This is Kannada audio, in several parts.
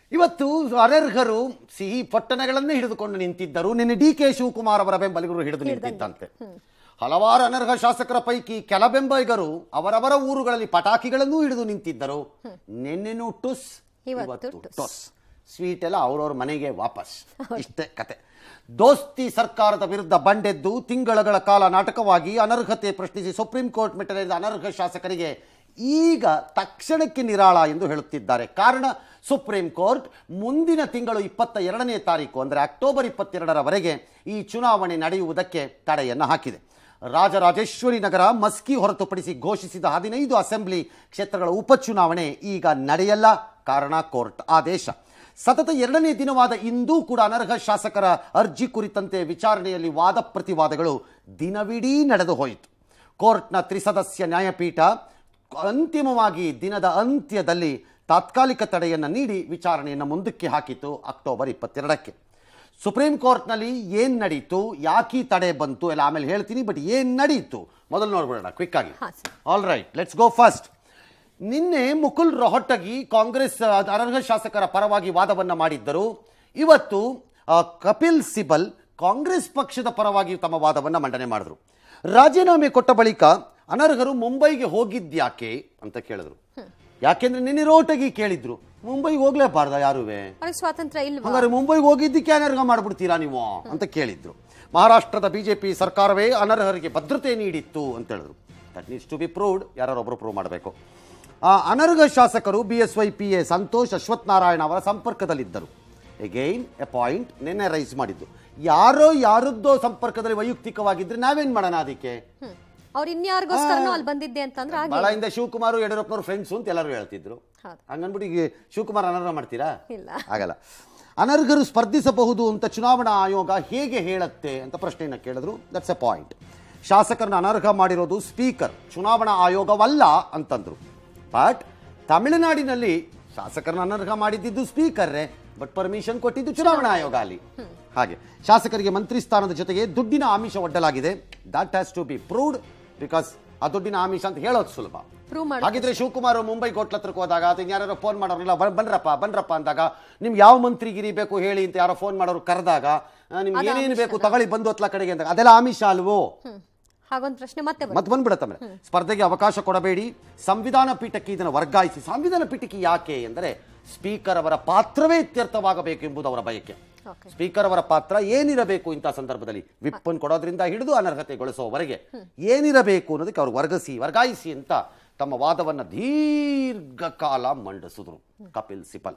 ಇವತ್ತು ಅನರ್ಹರು ಸಿಹಿ ಪೊಟ್ಟಣಗಳನ್ನೇ ಹಿಡಿದುಕೊಂಡು ನಿಂತಿದ್ದರು ನಿನ್ನೆ ಡಿ ಕೆ ಶಿವಕುಮಾರ್ ಅವರ ಬೆಂಬಲಿಗರು ಹಿಡಿದು ನಿಂತಿದ್ದಂತೆ ಹಲವಾರು ಅನರ್ಹ ಶಾಸಕರ ಪೈಕಿ ಕೆಲ ಬೆಂಬಲಿಗರು ಅವರವರ ಊರುಗಳಲ್ಲಿ ಪಟಾಕಿಗಳನ್ನೂ ಹಿಡಿದು ನಿಂತಿದ್ದರು ನಿನ್ನೆನೂ ಟುಸ್ ಇವತ್ತು ಇವತ್ತು ಟುಸ್. ಟೊಸ್ ಸ್ವೀಟ್ ಎಲ್ಲ ಅವ್ರವ್ರ ಮನೆಗೆ ವಾಪಸ್ ಇಷ್ಟೇ ಕತೆ ದೋಸ್ತಿ ಸರ್ಕಾರದ ವಿರುದ್ಧ ಬಂಡೆದ್ದು ತಿಂಗಳಗಳ ಕಾಲ ನಾಟಕವಾಗಿ ಅನರ್ಹತೆ ಪ್ರಶ್ನಿಸಿ ಸುಪ್ರೀಂ ಕೋರ್ಟ್ ಮೆಟ್ಟಲೇರಿದ ಅನರ್ಹ ಶಾಸಕರಿಗೆ ಈಗ ತಕ್ಷಣಕ್ಕೆ ನಿರಾಳ ಎಂದು ಹೇಳುತ್ತಿದ್ದಾರೆ ಕಾರಣ ಸುಪ್ರೀಂ ಕೋರ್ಟ್ ಮುಂದಿನ ತಿಂಗಳು ಇಪ್ಪತ್ತ ಎರಡನೇ ತಾರೀಕು ಅಂದರೆ ಅಕ್ಟೋಬರ್ ಇಪ್ಪತ್ತೆರಡರವರೆಗೆ ಈ ಚುನಾವಣೆ ನಡೆಯುವುದಕ್ಕೆ ತಡೆಯನ್ನು ಹಾಕಿದೆ ರಾಜರಾಜೇಶ್ವರಿ ನಗರ ಮಸ್ಕಿ ಹೊರತುಪಡಿಸಿ ಘೋಷಿಸಿದ ಹದಿನೈದು ಅಸೆಂಬ್ಲಿ ಕ್ಷೇತ್ರಗಳ ಉಪಚುನಾವಣೆ ಈಗ ನಡೆಯಲ್ಲ ಕಾರಣ ಕೋರ್ಟ್ ಆದೇಶ ಸತತ ಎರಡನೇ ದಿನವಾದ ಇಂದೂ ಕೂಡ ಅನರ್ಹ ಶಾಸಕರ ಅರ್ಜಿ ಕುರಿತಂತೆ ವಿಚಾರಣೆಯಲ್ಲಿ ವಾದ ಪ್ರತಿವಾದಗಳು ದಿನವಿಡೀ ನಡೆದು ಹೋಯಿತು ಕೋರ್ಟ್ನ ತ್ರಿಸದಸ್ಯ ನ್ಯಾಯಪೀಠ ಅಂತಿಮವಾಗಿ ದಿನದ ಅಂತ್ಯದಲ್ಲಿ ತಾತ್ಕಾಲಿಕ ತಡೆಯನ್ನು ನೀಡಿ ವಿಚಾರಣೆಯನ್ನು ಮುಂದಕ್ಕೆ ಹಾಕಿತು ಅಕ್ಟೋಬರ್ ಇಪ್ಪತ್ತೆರಡಕ್ಕೆ ಸುಪ್ರೀಂ ಕೋರ್ಟ್ನಲ್ಲಿ ಏನು ನಡೀತು ಯಾಕೆ ತಡೆ ಬಂತು ಎಲ್ಲ ಆಮೇಲೆ ಹೇಳ್ತೀನಿ ಬಟ್ ಏನು ನಡೀತು ಮೊದಲು ನೋಡ್ಬಿಡೋಣ ಕ್ವಿಕ್ ಆಗಿ ಹಾ, sir. All right let's go first ನಿನ್ನೆ ಮುಕುಲ್ ರೊಹಟಗಿ ಕಾಂಗ್ರೆಸ್ ಆ, ಅನರ್ಹ ಶಾಸಕರ ಪರವಾಗಿ ವಾದವನ್ನ ಮಾಡಿದ್ದರು ಇವತ್ತು ಆ, ಕಪಿಲ್ ಸಿಬಲ್ ಕಾಂಗ್ರೆಸ್ ಪಕ್ಷದ ಪರವಾಗಿ ತಮ್ಮ ವಾದವನ್ನ ಮಂಡನೆ ಮಾಡಿದ್ರು ರಾಜೀನಾಮೆ ಕೊಟ್ಟ ಬಳಿಕ ಅನರ್ಹರು ಮುಂಬೈಗೆ ಹೋಗಿದ್ಯಾಕೆ ಅಂತ ಕೇಳಿದ್ರು ಯಾಕೆಂದ್ರೆ ನಿನ್ನೆ ರೋಟಗಿ ಕೇಳಿದ್ರು ಮುಂಬೈಗೆ ಹೋಗ್ಲೇಬಾರ್ದ ಯಾರುವೆ ಅವ್ರಿಗೆ ಸ್ವಾತಂತ್ರ್ಯ ಇಲ್ವಾ ಹಂಗಾರೆ ಮುಂಬೈಗೆ ಹೋಗಿದ್ದಕ್ಕೆ ಅನರ್ಹ ಮಾಡ್ಬಿಡ್ತೀರಾ ನೀವು ಅಂತ ಕೇಳಿದ್ರು ಮಹಾರಾಷ್ಟ್ರದ ಬಿಜೆಪಿ ಸರ್ಕಾರವೇ ಅನರ್ಹರಿಗೆ ಭದ್ರತೆ ನೀಡಿತ್ತು ಅಂತ ಹೇಳಿದ್ರು that needs to be proved ಯಾರೊಬ್ಬರು ಪ್ರೂವ್ ಮಾಡಬೇಕು ಆ ಅನರ್ಹ ಶಾಸಕರು B S Y P A Santosh Ashwath Narayana ಅವರ ಸಂಪರ್ಕದಲ್ಲಿದ್ದರು ಎಗೈನ್ ಎ ಪಾಯಿಂಟ್ ನಿನ್ನೆ ರೈಸ್ ಮಾಡಿದ್ದು ಯಾರೋ ಯಾರದ್ದೋ ಸಂಪರ್ಕದಲ್ಲಿ ವೈಯಕ್ತಿಕವಾಗಿದ್ರೆ ನಾವೇನ್ ಮಾಡೋಣ ಅದಕ್ಕೆ ಹ್ಮ್ ಅವ್ರು ಇನ್ಯಾರಿಗೋಸ್ಕರನೂ ಅಲ್ಲಿ ಬಂದಿದ್ದೆ ಅಂತಂದ್ರೆ ಹಾಗೆ ಬಹಳ ಹಿಂದೆ ಶಿವಕುಮಾರ್ ಯಡಿಯೂರಪ್ಪನವ್ರ ಫ್ರೆಂಡ್ಸು ಅಂತ ಎಲ್ಲರೂ ಹೇಳ್ತಿದ್ರು ಹೌದು. ಹಂಗನ್ಬಿಟ್ಟು ಈಗ ಶಿವಕುಮಾರ್ ಅನರ್ಹ ಮಾಡ್ತೀರಾ ಇಲ್ಲ. ಆಗಲ್ಲ ಅನರ್ಹರು ಸ್ಪರ್ಧಿಸಬಹುದು ಅಂತ ಚುನಾವಣಾ ಆಯೋಗ ಹೇಗೆ ಹೇಳುತ್ತೆ ಅಂತ ಪ್ರಶ್ನೆಯನ್ನ ಕೇಳಿದ್ರು ದಟ್ಸ್ ಎ ಪಾಯಿಂಟ್ ಶಾಸಕರನ್ನ ಅನರ್ಹ ಮಾಡಿರೋದು ಸ್ಪೀಕರ್ ಚುನಾವಣಾ ಆಯೋಗವಲ್ಲ ಅಂತಂದ್ರು ಬಟ್ ತಮಿಳುನಾಡಿನಲ್ಲಿ ಶಾಸಕರನ್ನ ಅನರ್ಹ ಮಾಡಿದ್ದು ಸ್ಪೀಕರ್ರೇ ಬಟ್ ಪರ್ಮಿಷನ್ ಕೊಟ್ಟಿದ್ದು ಚುನಾವಣಾ ಆಯೋಗ ಅಲ್ಲಿ ಹಾಗೆ ಶಾಸಕರಿಗೆ ಮಂತ್ರಿ ಸ್ಥಾನದ ಜೊತೆಗೆ ದುಡ್ಡಿನ ಆಮಿಷ ಒಡ್ಡಲಾಗಿದೆ that has to be proved because ಆ ದುಡ್ಡಿನ ಆಮಿಷ ಅಂತ ಹೇಳೋದು ಸುಲಭ ಪ್ರೂವ್ ಮಾಡಿ ಹಾಗಿದ್ರೆ ಶಿವಕುಮಾರ್ ಮುಂಬೈ ಕೋಟ್ಲ ಹತ್ರಕ್ಕೆ ಹೋದಾಗ ಅಥವಾ ಯಾರು ಫೋನ್ ಮಾಡೋರಲ್ಲ ಬ- ಬನ್ರಪ್ಪ ಬನ್ರಪ್ಪ ಅಂದಾಗ ನಿಮ್ಗೆ ಯಾವ ಮಂತ್ರಿಗಿರಿ ಬೇಕು ಹೇಳಿ ಅಂತ ಯಾರೋ ಫೋನ್ ಮಾಡೋರು ಕರೆದಾಗ ಆ, ನಿಮ್ಗೆ ಅದು ಏನೇನು ಬೇಕು ಆಮಿಷನಾ? ತಗೊಳ್ಳಿ ಬಂದು ಹತ್ಲ ಕಡೆಗೆ ಅಂದಾಗ ಅದೆಲ್ಲ ಆಮಿಷ ಅಲ್ವೋ ಹ್ಮ್ ಹಾಗೊಂದ್ ಪ್ರಶ್ನೆ ಮತ್ತೆ ಬರುತ್ತೆ. ಮತ್ತೆ ಬಂದ್ಬಿಡತ್ತಮ್ಮ ಸ್ಪರ್ಧೆಗೆ ಅವಕಾಶ ಕೊಡಬೇಡಿ ಸಂವಿಧಾನ ಪೀಠಕ್ಕೆ ಇದನ್ನು ವರ್ಗಾಯಿಸಿ ಸಂವಿಧಾನ ಪೀಠಕ್ಕೆ ಯಾಕೆ ಎಂದರೆ ಸ್ಪೀಕರ್ ಅವರ ಪಾತ್ರವೇ ಇತ್ಯರ್ಥವಾಗಬೇಕು ಎಂಬುದು ಅವರ ಬಯಕೆ Okay. ಸ್ಪೀಕರ್ ಅವರ ಪಾತ್ರ ಏನಿರಬೇಕು ಇಂಥ ಸಂದರ್ಭದಲ್ಲಿ ವಿಪ್ಪನ್ ಕೊಡೋದ್ರಿಂದ ಹಿಡಿದು ಅನರ್ಹತೆಗೊಳಿಸುವವರೆಗೆ ಏನಿರಬೇಕು ಅನ್ನೋದಕ್ಕೆ ಅವರು ವರ್ಗಸಿ ವರ್ಗಾಯಿಸಿ ಅಂತ ತಮ್ಮ ವಾದವನ್ನು ದೀರ್ಘಕಾಲ ಮಂಡಿಸಿದ್ರು ಕಪಿಲ್ ಸಿಪಲ್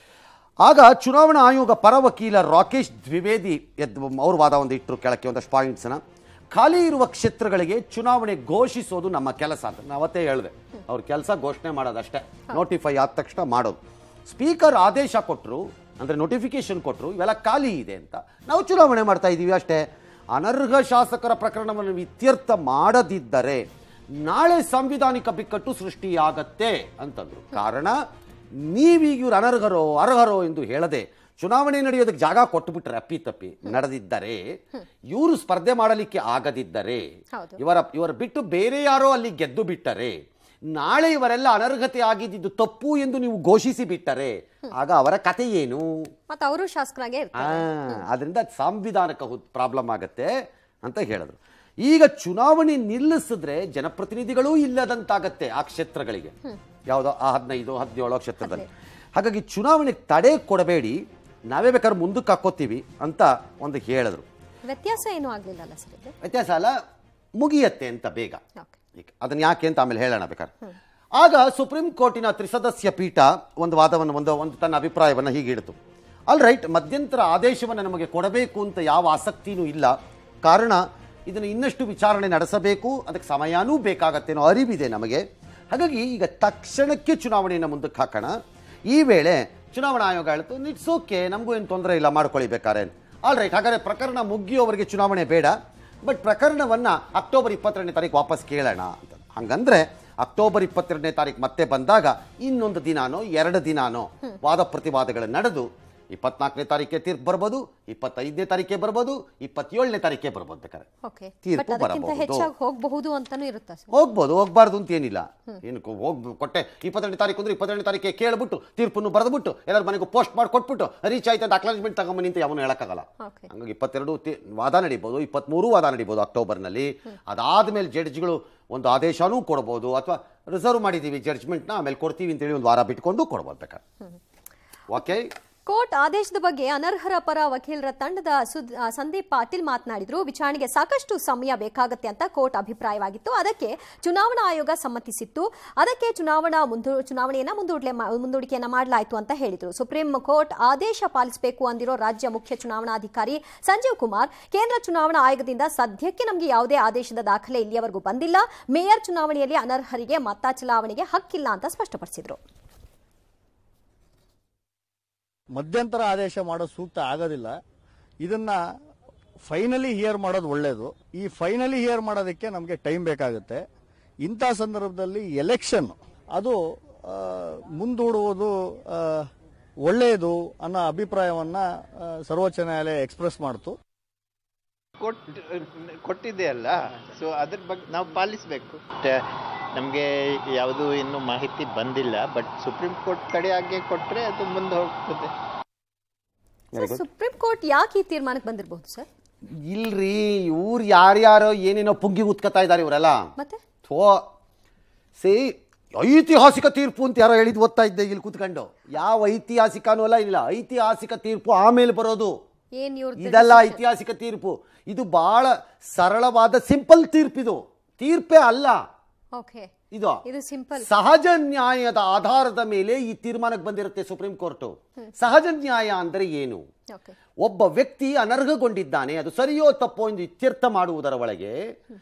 ಆಗ ಚುನಾವಣಾ ಆಯೋಗ ಪರ ವಕೀಲ ರಾಕೇಶ್ ದ್ವಿವೇದಿ ಎದ್ದು ಅವ್ರ ವಾದ ಒಂದು ಇಟ್ಟರು ಕೆಳಕ್ಕೆ ಒಂದಷ್ಟು ಪಾಯಿಂಟ್ಸ್ನ ಖಾಲಿ ಇರುವ ಕ್ಷೇತ್ರಗಳಿಗೆ ಚುನಾವಣೆ ಘೋಷಿಸೋದು ನಮ್ಮ ಕೆಲಸ ಅಂತ ನಾನು ಅವತ್ತೇ ಹೇಳಿದೆ ಅವ್ರ ಕೆಲಸ ಘೋಷಣೆ ಮಾಡೋದಷ್ಟೇ ನೋಟಿಫೈ ಆದ ತಕ್ಷಣ ಮಾಡೋದು ಸ್ಪೀಕರ್ ಆದೇಶ ಕೊಟ್ಟರು ಅಂದರೆ ನೋಟಿಫಿಕೇಶನ್ ಕೊಟ್ಟರು ಇವೆಲ್ಲ ಖಾಲಿ ಇದೆ ಅಂತ ನಾವು ಚುನಾವಣೆ ಮಾಡ್ತಾ ಇದ್ದೀವಿ ಅಷ್ಟೇ ಅನರ್ಹ ಶಾಸಕರ ಪ್ರಕರಣವನ್ನು ಇತ್ಯರ್ಥ ಮಾಡದಿದ್ದರೆ ನಾಳೆ ಸಾಂವಿಧಾನಿಕ ಬಿಕ್ಕಟ್ಟು ಸೃಷ್ಟಿಯಾಗತ್ತೆ ಅಂತಂದ್ರು ಕಾರಣ ನೀವೀಗ ಇವ್ರು ಅನರ್ಹರೋ ಅರ್ಹರೋ ಎಂದು ಹೇಳದೆ ಚುನಾವಣೆ ನಡೆಯೋದಕ್ಕೆ ಜಾಗ ಕೊಟ್ಟುಬಿಟ್ರೆ ಅಪ್ಪಿ ತಪ್ಪಿ ನಡೆದಿದ್ದರೆ ಇವರು ಸ್ಪರ್ಧೆ ಮಾಡಲಿಕ್ಕೆ ಆಗದಿದ್ದರೆ ಹೌದು. ಇವರ ಇವರ ಬಿಟ್ಟು ಬೇರೆ ಯಾರೋ ಅಲ್ಲಿ ಗೆದ್ದು ಬಿಟ್ಟರೆ ನಾಳೆ ಇವರೆಲ್ಲ ಅನರ್ಹತೆ ಆಗಿದ್ದು ತಪ್ಪು ಎಂದು ನೀವು ಘೋಷಿಸಿ ಬಿಟ್ಟರೆ ಆಗ ಅವರ ಕತೆ ಏನು ಮತ್ತೆ ಅವರು ಶಾಸಕರಾಗೇ ಆ, ಇರ್ತಾರೆ ಅದರಿಂದ ಸಾಂವಿಧಾನಿಕ ಪ್ರಾಬ್ಲಮ್ ಆಗತ್ತೆ ಅಂತ ಹೇಳಿದ್ರು ಈಗ ಚುನಾವಣೆ ನಿಲ್ಲಿಸಿದ್ರೆ ಜನಪ್ರತಿನಿಧಿಗಳೂ ಇಲ್ಲದಂತಾಗತ್ತೆ ಆ ಕ್ಷೇತ್ರಗಳಿಗೆ ಯಾವುದೋ ಆ ಹದಿನೈದು ಹದಿನೇಳು ಕ್ಷೇತ್ರದಲ್ಲಿ ಹಾಗಾಗಿ ಚುನಾವಣೆಗೆ ತಡೆ ಕೊಡಬೇಡಿ ನಾವೇ ಬೇಕಾದ್ರೆ ಮುಂದಕ್ಕೆ ಹಾಕೋತೀವಿ ಅಂತ ಒಂದು ಹೇಳಿದ್ರು ವ್ಯತ್ಯಾಸ ಏನೂ ಆಗ್ಲಿಲ್ಲಲ್ಲ ಸರ್ ಇದು ವ್ಯತ್ಯಾಸ ಅಲ್ಲ ಮುಗಿಯತ್ತೆ ಅಂತ ಬೇಗ ಓಕೆ ಈಗ ಅದನ್ನ ಯಾಕೆ ಅಂತ ಆಮೇಲೆ ಹೇಳೋಣ ಬೇಕಾದ್ರೆ ಆಗ ಸುಪ್ರೀಂ ಕೋರ್ಟಿನ ತ್ರಿಸದಸ್ಯ ಪೀಠ ಒಂದು ವಾದವನ್ನು ಒಂದು ಒಂದು ತನ್ನ ಅಭಿಪ್ರಾಯವನ್ನು ಹೀಗೆ ಇಡ್ತು ಆಲ್ ರೈಟ್ ಮಧ್ಯಂತರ ಆದೇಶವನ್ನು ನಮಗೆ ಕೊಡಬೇಕು ಅಂತ ಯಾವ ಆಸಕ್ತಿನೂ ಇಲ್ಲ ಕಾರಣ ಇದನ್ನು ಇನ್ನಷ್ಟು ವಿಚಾರಣೆ ನಡೆಸಬೇಕು ಅದಕ್ಕೆ ಸಮಯನೂ ಬೇಕಾಗತ್ತೆ ಅನ್ನೋ ಅರಿವಿದೆ ನಮಗೆ ಹಾಗಾಗಿ ಈಗ ತಕ್ಷಣಕ್ಕೆ ಚುನಾವಣೆಯನ್ನು ಮುಂದಕ್ಕೆ ಹಾಕೋಣ ಈ ವೇಳೆ ಚುನಾವಣಾ ಆಯೋಗ ಹೇಳ್ತು ಇಟ್ಸ್ ಓಕೆ ನಮಗೂ ಏನು ತೊಂದರೆ ಇಲ್ಲ ಮಾಡ್ಕೊಳ್ಳಿ ಬೇಕಾರೆ ಆಲ್ ರೈಟ್ ಹಾಗಾದ್ರೆ ಪ್ರಕರಣ ಮುಗಿಯೋವರೆಗೆ ಚುನಾವಣೆ ಬೇಡ ಬಟ್ ಪ್ರಕರಣವನ್ನ ಅಕ್ಟೋಬರ್ ಇಪ್ಪತ್ತೆರಡನೇ ತಾರೀಕು ವಾಪಸ್ ಕೇಳೋಣ ಅಂತ ಹಂಗಂದ್ರೆ ಅಕ್ಟೋಬರ್ ಇಪ್ಪತ್ತೆರಡನೇ ತಾರೀಕು ಮತ್ತೆ ಬಂದಾಗ ಇನ್ನೊಂದು ದಿನಾನೋ ಎರಡು ದಿನಾನೋ ವಾದ ಪ್ರತಿವಾದಗಳು ನಡೆದು ಇಪ್ಪತ್ನಾಲ್ಕನೇ ತಾರೀಕೆ ತೀರ್ಪು ಬರ್ಬೋದು ಇಪ್ಪತ್ತೈದನೇ ತಾರೀಕೆ ಬರ್ಬೋದು ಇಪ್ಪತ್ತೇಳನೇ ತಾರೀಕೆ ಬರ್ಬೋದು ಬೇಕಾದ್ರೆ ಓಕೆ ತೀರ್ಪು ಬಟ್ ಅದಕ್ಕಿಂತ ಬರಬಹುದು. ಹೆಚ್ಚಾಗಿ ಹೋಗಬಹುದು ಅಂತಾನೂ ಇರುತ್ತಾ ಸರ್ ಹೋಗ್ಬೋದು ಹೋಗ್ಬಾರ್ದು ಅಂತ ಏನಿಲ್ಲ ಏನು ಹೋಗ್ ಕೊಟ್ಟೆ ಇಪ್ಪತ್ತೆರಡು ತಾರೀಕು ಅಂದ್ರೆ ಇಪ್ಪತ್ತೆರಡು ತಾರೀಕೆ ಕೇಳ್ಬಿಟ್ಟು ತೀರ್ಪನ್ನು ಬರೆದ್ಬಿಟ್ಟು ಎಲ್ಲರ ಮನೆಗೂ ಪೋಸ್ಟ್ ಮಾಡಿ ಕೊಟ್ಬಿಟ್ಟು ರೀಚ್ ಆಯ್ತು ಅಂತ ಅಕ್ಲಾಜ್ಮೆಂಟ್ ತಗೊಂಬನ್ನಿ ಅಂತ ಯಾವನು ಹೇಳಕ್ಕಾಗಲ್ಲ ಓಕೆ ಹಂಗಾಗಿ ಇಪ್ಪತ್ತೆರಡು ತಿ- ವಾದ ನಡೀಬೋದು ಇಪ್ಪತ್ತ್ಮೂರು ವಾದ ನಡೀಬೋದು ಅಕ್ಟೋಬರ್ನಲ್ಲಿ ಅದಾದ್ಮೇಲೆ ಜಡ್ಜ್ಗಳು ಒಂದು ಆದೇಶನೂ ಕೊಡ್ಬೋದು ಅಥವಾ ರಿಸರ್ವ್ ಮಾಡಿದ್ದೀವಿ ಜಡ್ಜ್ಮೆಂಟ್ನ ಆಮೇಲೆ ಕೊಡ್ತೀವಿ ಅಂತೇಳಿ ಒಂದು ವಾರ ಬಿಟ್ಕೊಂಡು ಕೊಡ್ಬೋದು ಬೇಕಾದ್ರೆ ಓಕೆ ಕೋರ್ಟ್ ಆದೇಶದ ಬಗ್ಗೆ ಅನರ್ಹರ ಪರ ವಕೀಲರ ತಂಡದ ಸುದ್- ಆ, ಸಂದೀಪ್ ಪಾಟೀಲ್ ಮಾತನಾಡಿದ್ರು ವಿಚಾರಣೆಗೆ ಸಾಕಷ್ಟು ಸಮಯ ಬೇಕಾಗುತ್ತೆ ಅಂತ ಕೋರ್ಟ್ ಅಭಿಪ್ರಾಯವಾಗಿತ್ತು ಅದಕ್ಕೆ ಚುನಾವಣಾ ಆಯೋಗ ಸಮ್ಮತಿಸಿತ್ತು ಅದಕ್ಕೆ ಚುನಾವಣಾ ಮುಂದೂ ಚುನಾವಣೆಯನ್ನ ಮುಂದೂಡ್ಲೆ ಮಾ- ಮುಂದೂಡಿಕೆಯನ್ನ ಮಾಡಲಾಯಿತು ಅಂತ ಹೇಳಿದ್ರು ಸುಪ್ರೀಂ ಕೋರ್ಟ್ ಆದೇಶ ಪಾಲಿಸಬೇಕು ಅಂದಿರೋ ರಾಜ್ಯ ಮುಖ್ಯ ಚುನಾವಣಾಧಿಕಾರಿ ಸಂಜೀವ್ ಕುಮಾರ್ ಕೇಂದ್ರ ಚುನಾವಣಾ ಆಯೋಗದಿಂದ ಸದ್ಯಕ್ಕೆ ನಮಗೆ ಯಾವುದೇ ಆದೇಶದ ದಾಖಲೆ ಇಲ್ಲಿಯವರೆಗೂ ಬಂದಿಲ್ಲ ಮೇಯರ್ ಚುನಾವಣೆಯಲ್ಲಿ ಅನರ್ಹರಿಗೆ ಮತ ಚಲಾವಣೆಗೆ ಹಕ್ಕಿಲ್ಲ ಅಂತ ಸ್ಪಷ್ಟಪಡಿಸಿದ್ರು ಮಧ್ಯಂತರ ಆದೇಶ ಮಾಡೋದು ಸೂಕ್ತ ಆಗೋದಿಲ್ಲ ಇದನ್ನ ಫೈನಲಿ ಹಿಯರ್ ಮಾಡೋದು ಒಳ್ಳೇದು ಈ ಫೈನಲಿ ಹಿಯರ್ ಮಾಡೋದಕ್ಕೆ ನಮಗೆ ಟೈಮ್ ಬೇಕಾಗುತ್ತೆ ಇಂಥ ಸಂದರ್ಭದಲ್ಲಿ ಎಲೆಕ್ಷನ್ ಅದು ಆ, ಮುಂದೂಡುವುದು ಆ, ಒಳ್ಳೆಯದು ಅನ್ನೋ ಅಭಿಪ್ರಾಯವನ್ನ ಆ, ಸರ್ವೋಚ್ಚ ನ್ಯಾಯಾಲಯ ಎಕ್ಸ್ಪ್ರೆಸ್ ಮಾಡ್ತು ಕೊಟ್ ಕೊಟ್ಟಿದೆ ಅಲ್ಲ ಸೊ ಅದ್ರ ಬಗ್ಗೆ ನಾವು ಪಾಲಿಸಬೇಕು ನಮಗೆ ಯಾವುದು ಇನ್ನೂ ಮಾಹಿತಿ ಬಂದಿಲ್ಲ ಬಟ್ ಸುಪ್ರೀಂ ಕೋರ್ಟ್ ಕಡೆಯಾಗೆ ಕೊಟ್ಟರೆ ಅದು ಮುಂದೆ ಹೋಗ್ತದೆ ಸರ್, ಸುಪ್ರೀಂ ಕೋರ್ಟ್ ಯಾಕೆ ಈ ತೀರ್ಮಾನಕ್ಕೆ ಬಂದಿರಬಹುದು ಸರ್ ಇಲ್ರಿ ಇವ್ರು ಯಾರ್ಯಾರೋ ಏನೇನೋ ಪುಂಗಿ ಉತ್ಕತಾ ಇದ್ದಾರೆ ಇವರೆಲ್ಲ ಮತ್ತೆ ಥೋ ಸಿ ಐತಿಹಾಸಿಕ ತೀರ್ಪು ಅಂತ ಯಾರೋ ಹೇಳಿದ್ ಓದ್ತಾ ಇದ್ದೆ ಇಲ್ಲಿ ಕೂತ್ಕೊಂಡು ಯಾವ ಐತಿಹಾಸಿಕನೂ ಅಲ್ಲ ಇಲ್ಲ ಐತಿಹಾಸಿಕ ತೀರ್ಪು ಆಮೇಲೆ ಬರೋದು ಏನ್ ಇವ್ರದ್ದು ಇದೆಲ್ಲ ಐತಿಹಾಸಿಕ ತೀರ್ಪು ಇದು ಬಹಳ ಸರಳವಾದ ಸಿಂಪಲ್ ತೀರ್ಪಿದು ತೀರ್ಪೇ ಅಲ್ಲ ಓಕೆ ಇದು ಇದು ಸಿಂಪಲ್ ಸಹಜ ನ್ಯಾಯದ ಆಧಾರದ ಮೇಲೆ ಈ ತೀರ್ಮಾನಕ್ಕೆ ಬಂದಿರುತ್ತೆ ಸುಪ್ರೀಂ ಕೋರ್ಟ್ ಸಹಜ ನ್ಯಾಯ ಅಂದರೆ ಏನು ಓಕೆ ಒಬ್ಬ ವ್ಯಕ್ತಿ ಅನರ್ಹಗೊಂಡಿದ್ದಾನೆ ಅದು ಸರಿಯೋ ತಪ್ಪೋ ಎಂದು ಇತ್ಯರ್ಥ ಮಾಡುವುದರ ಒಳಗೆ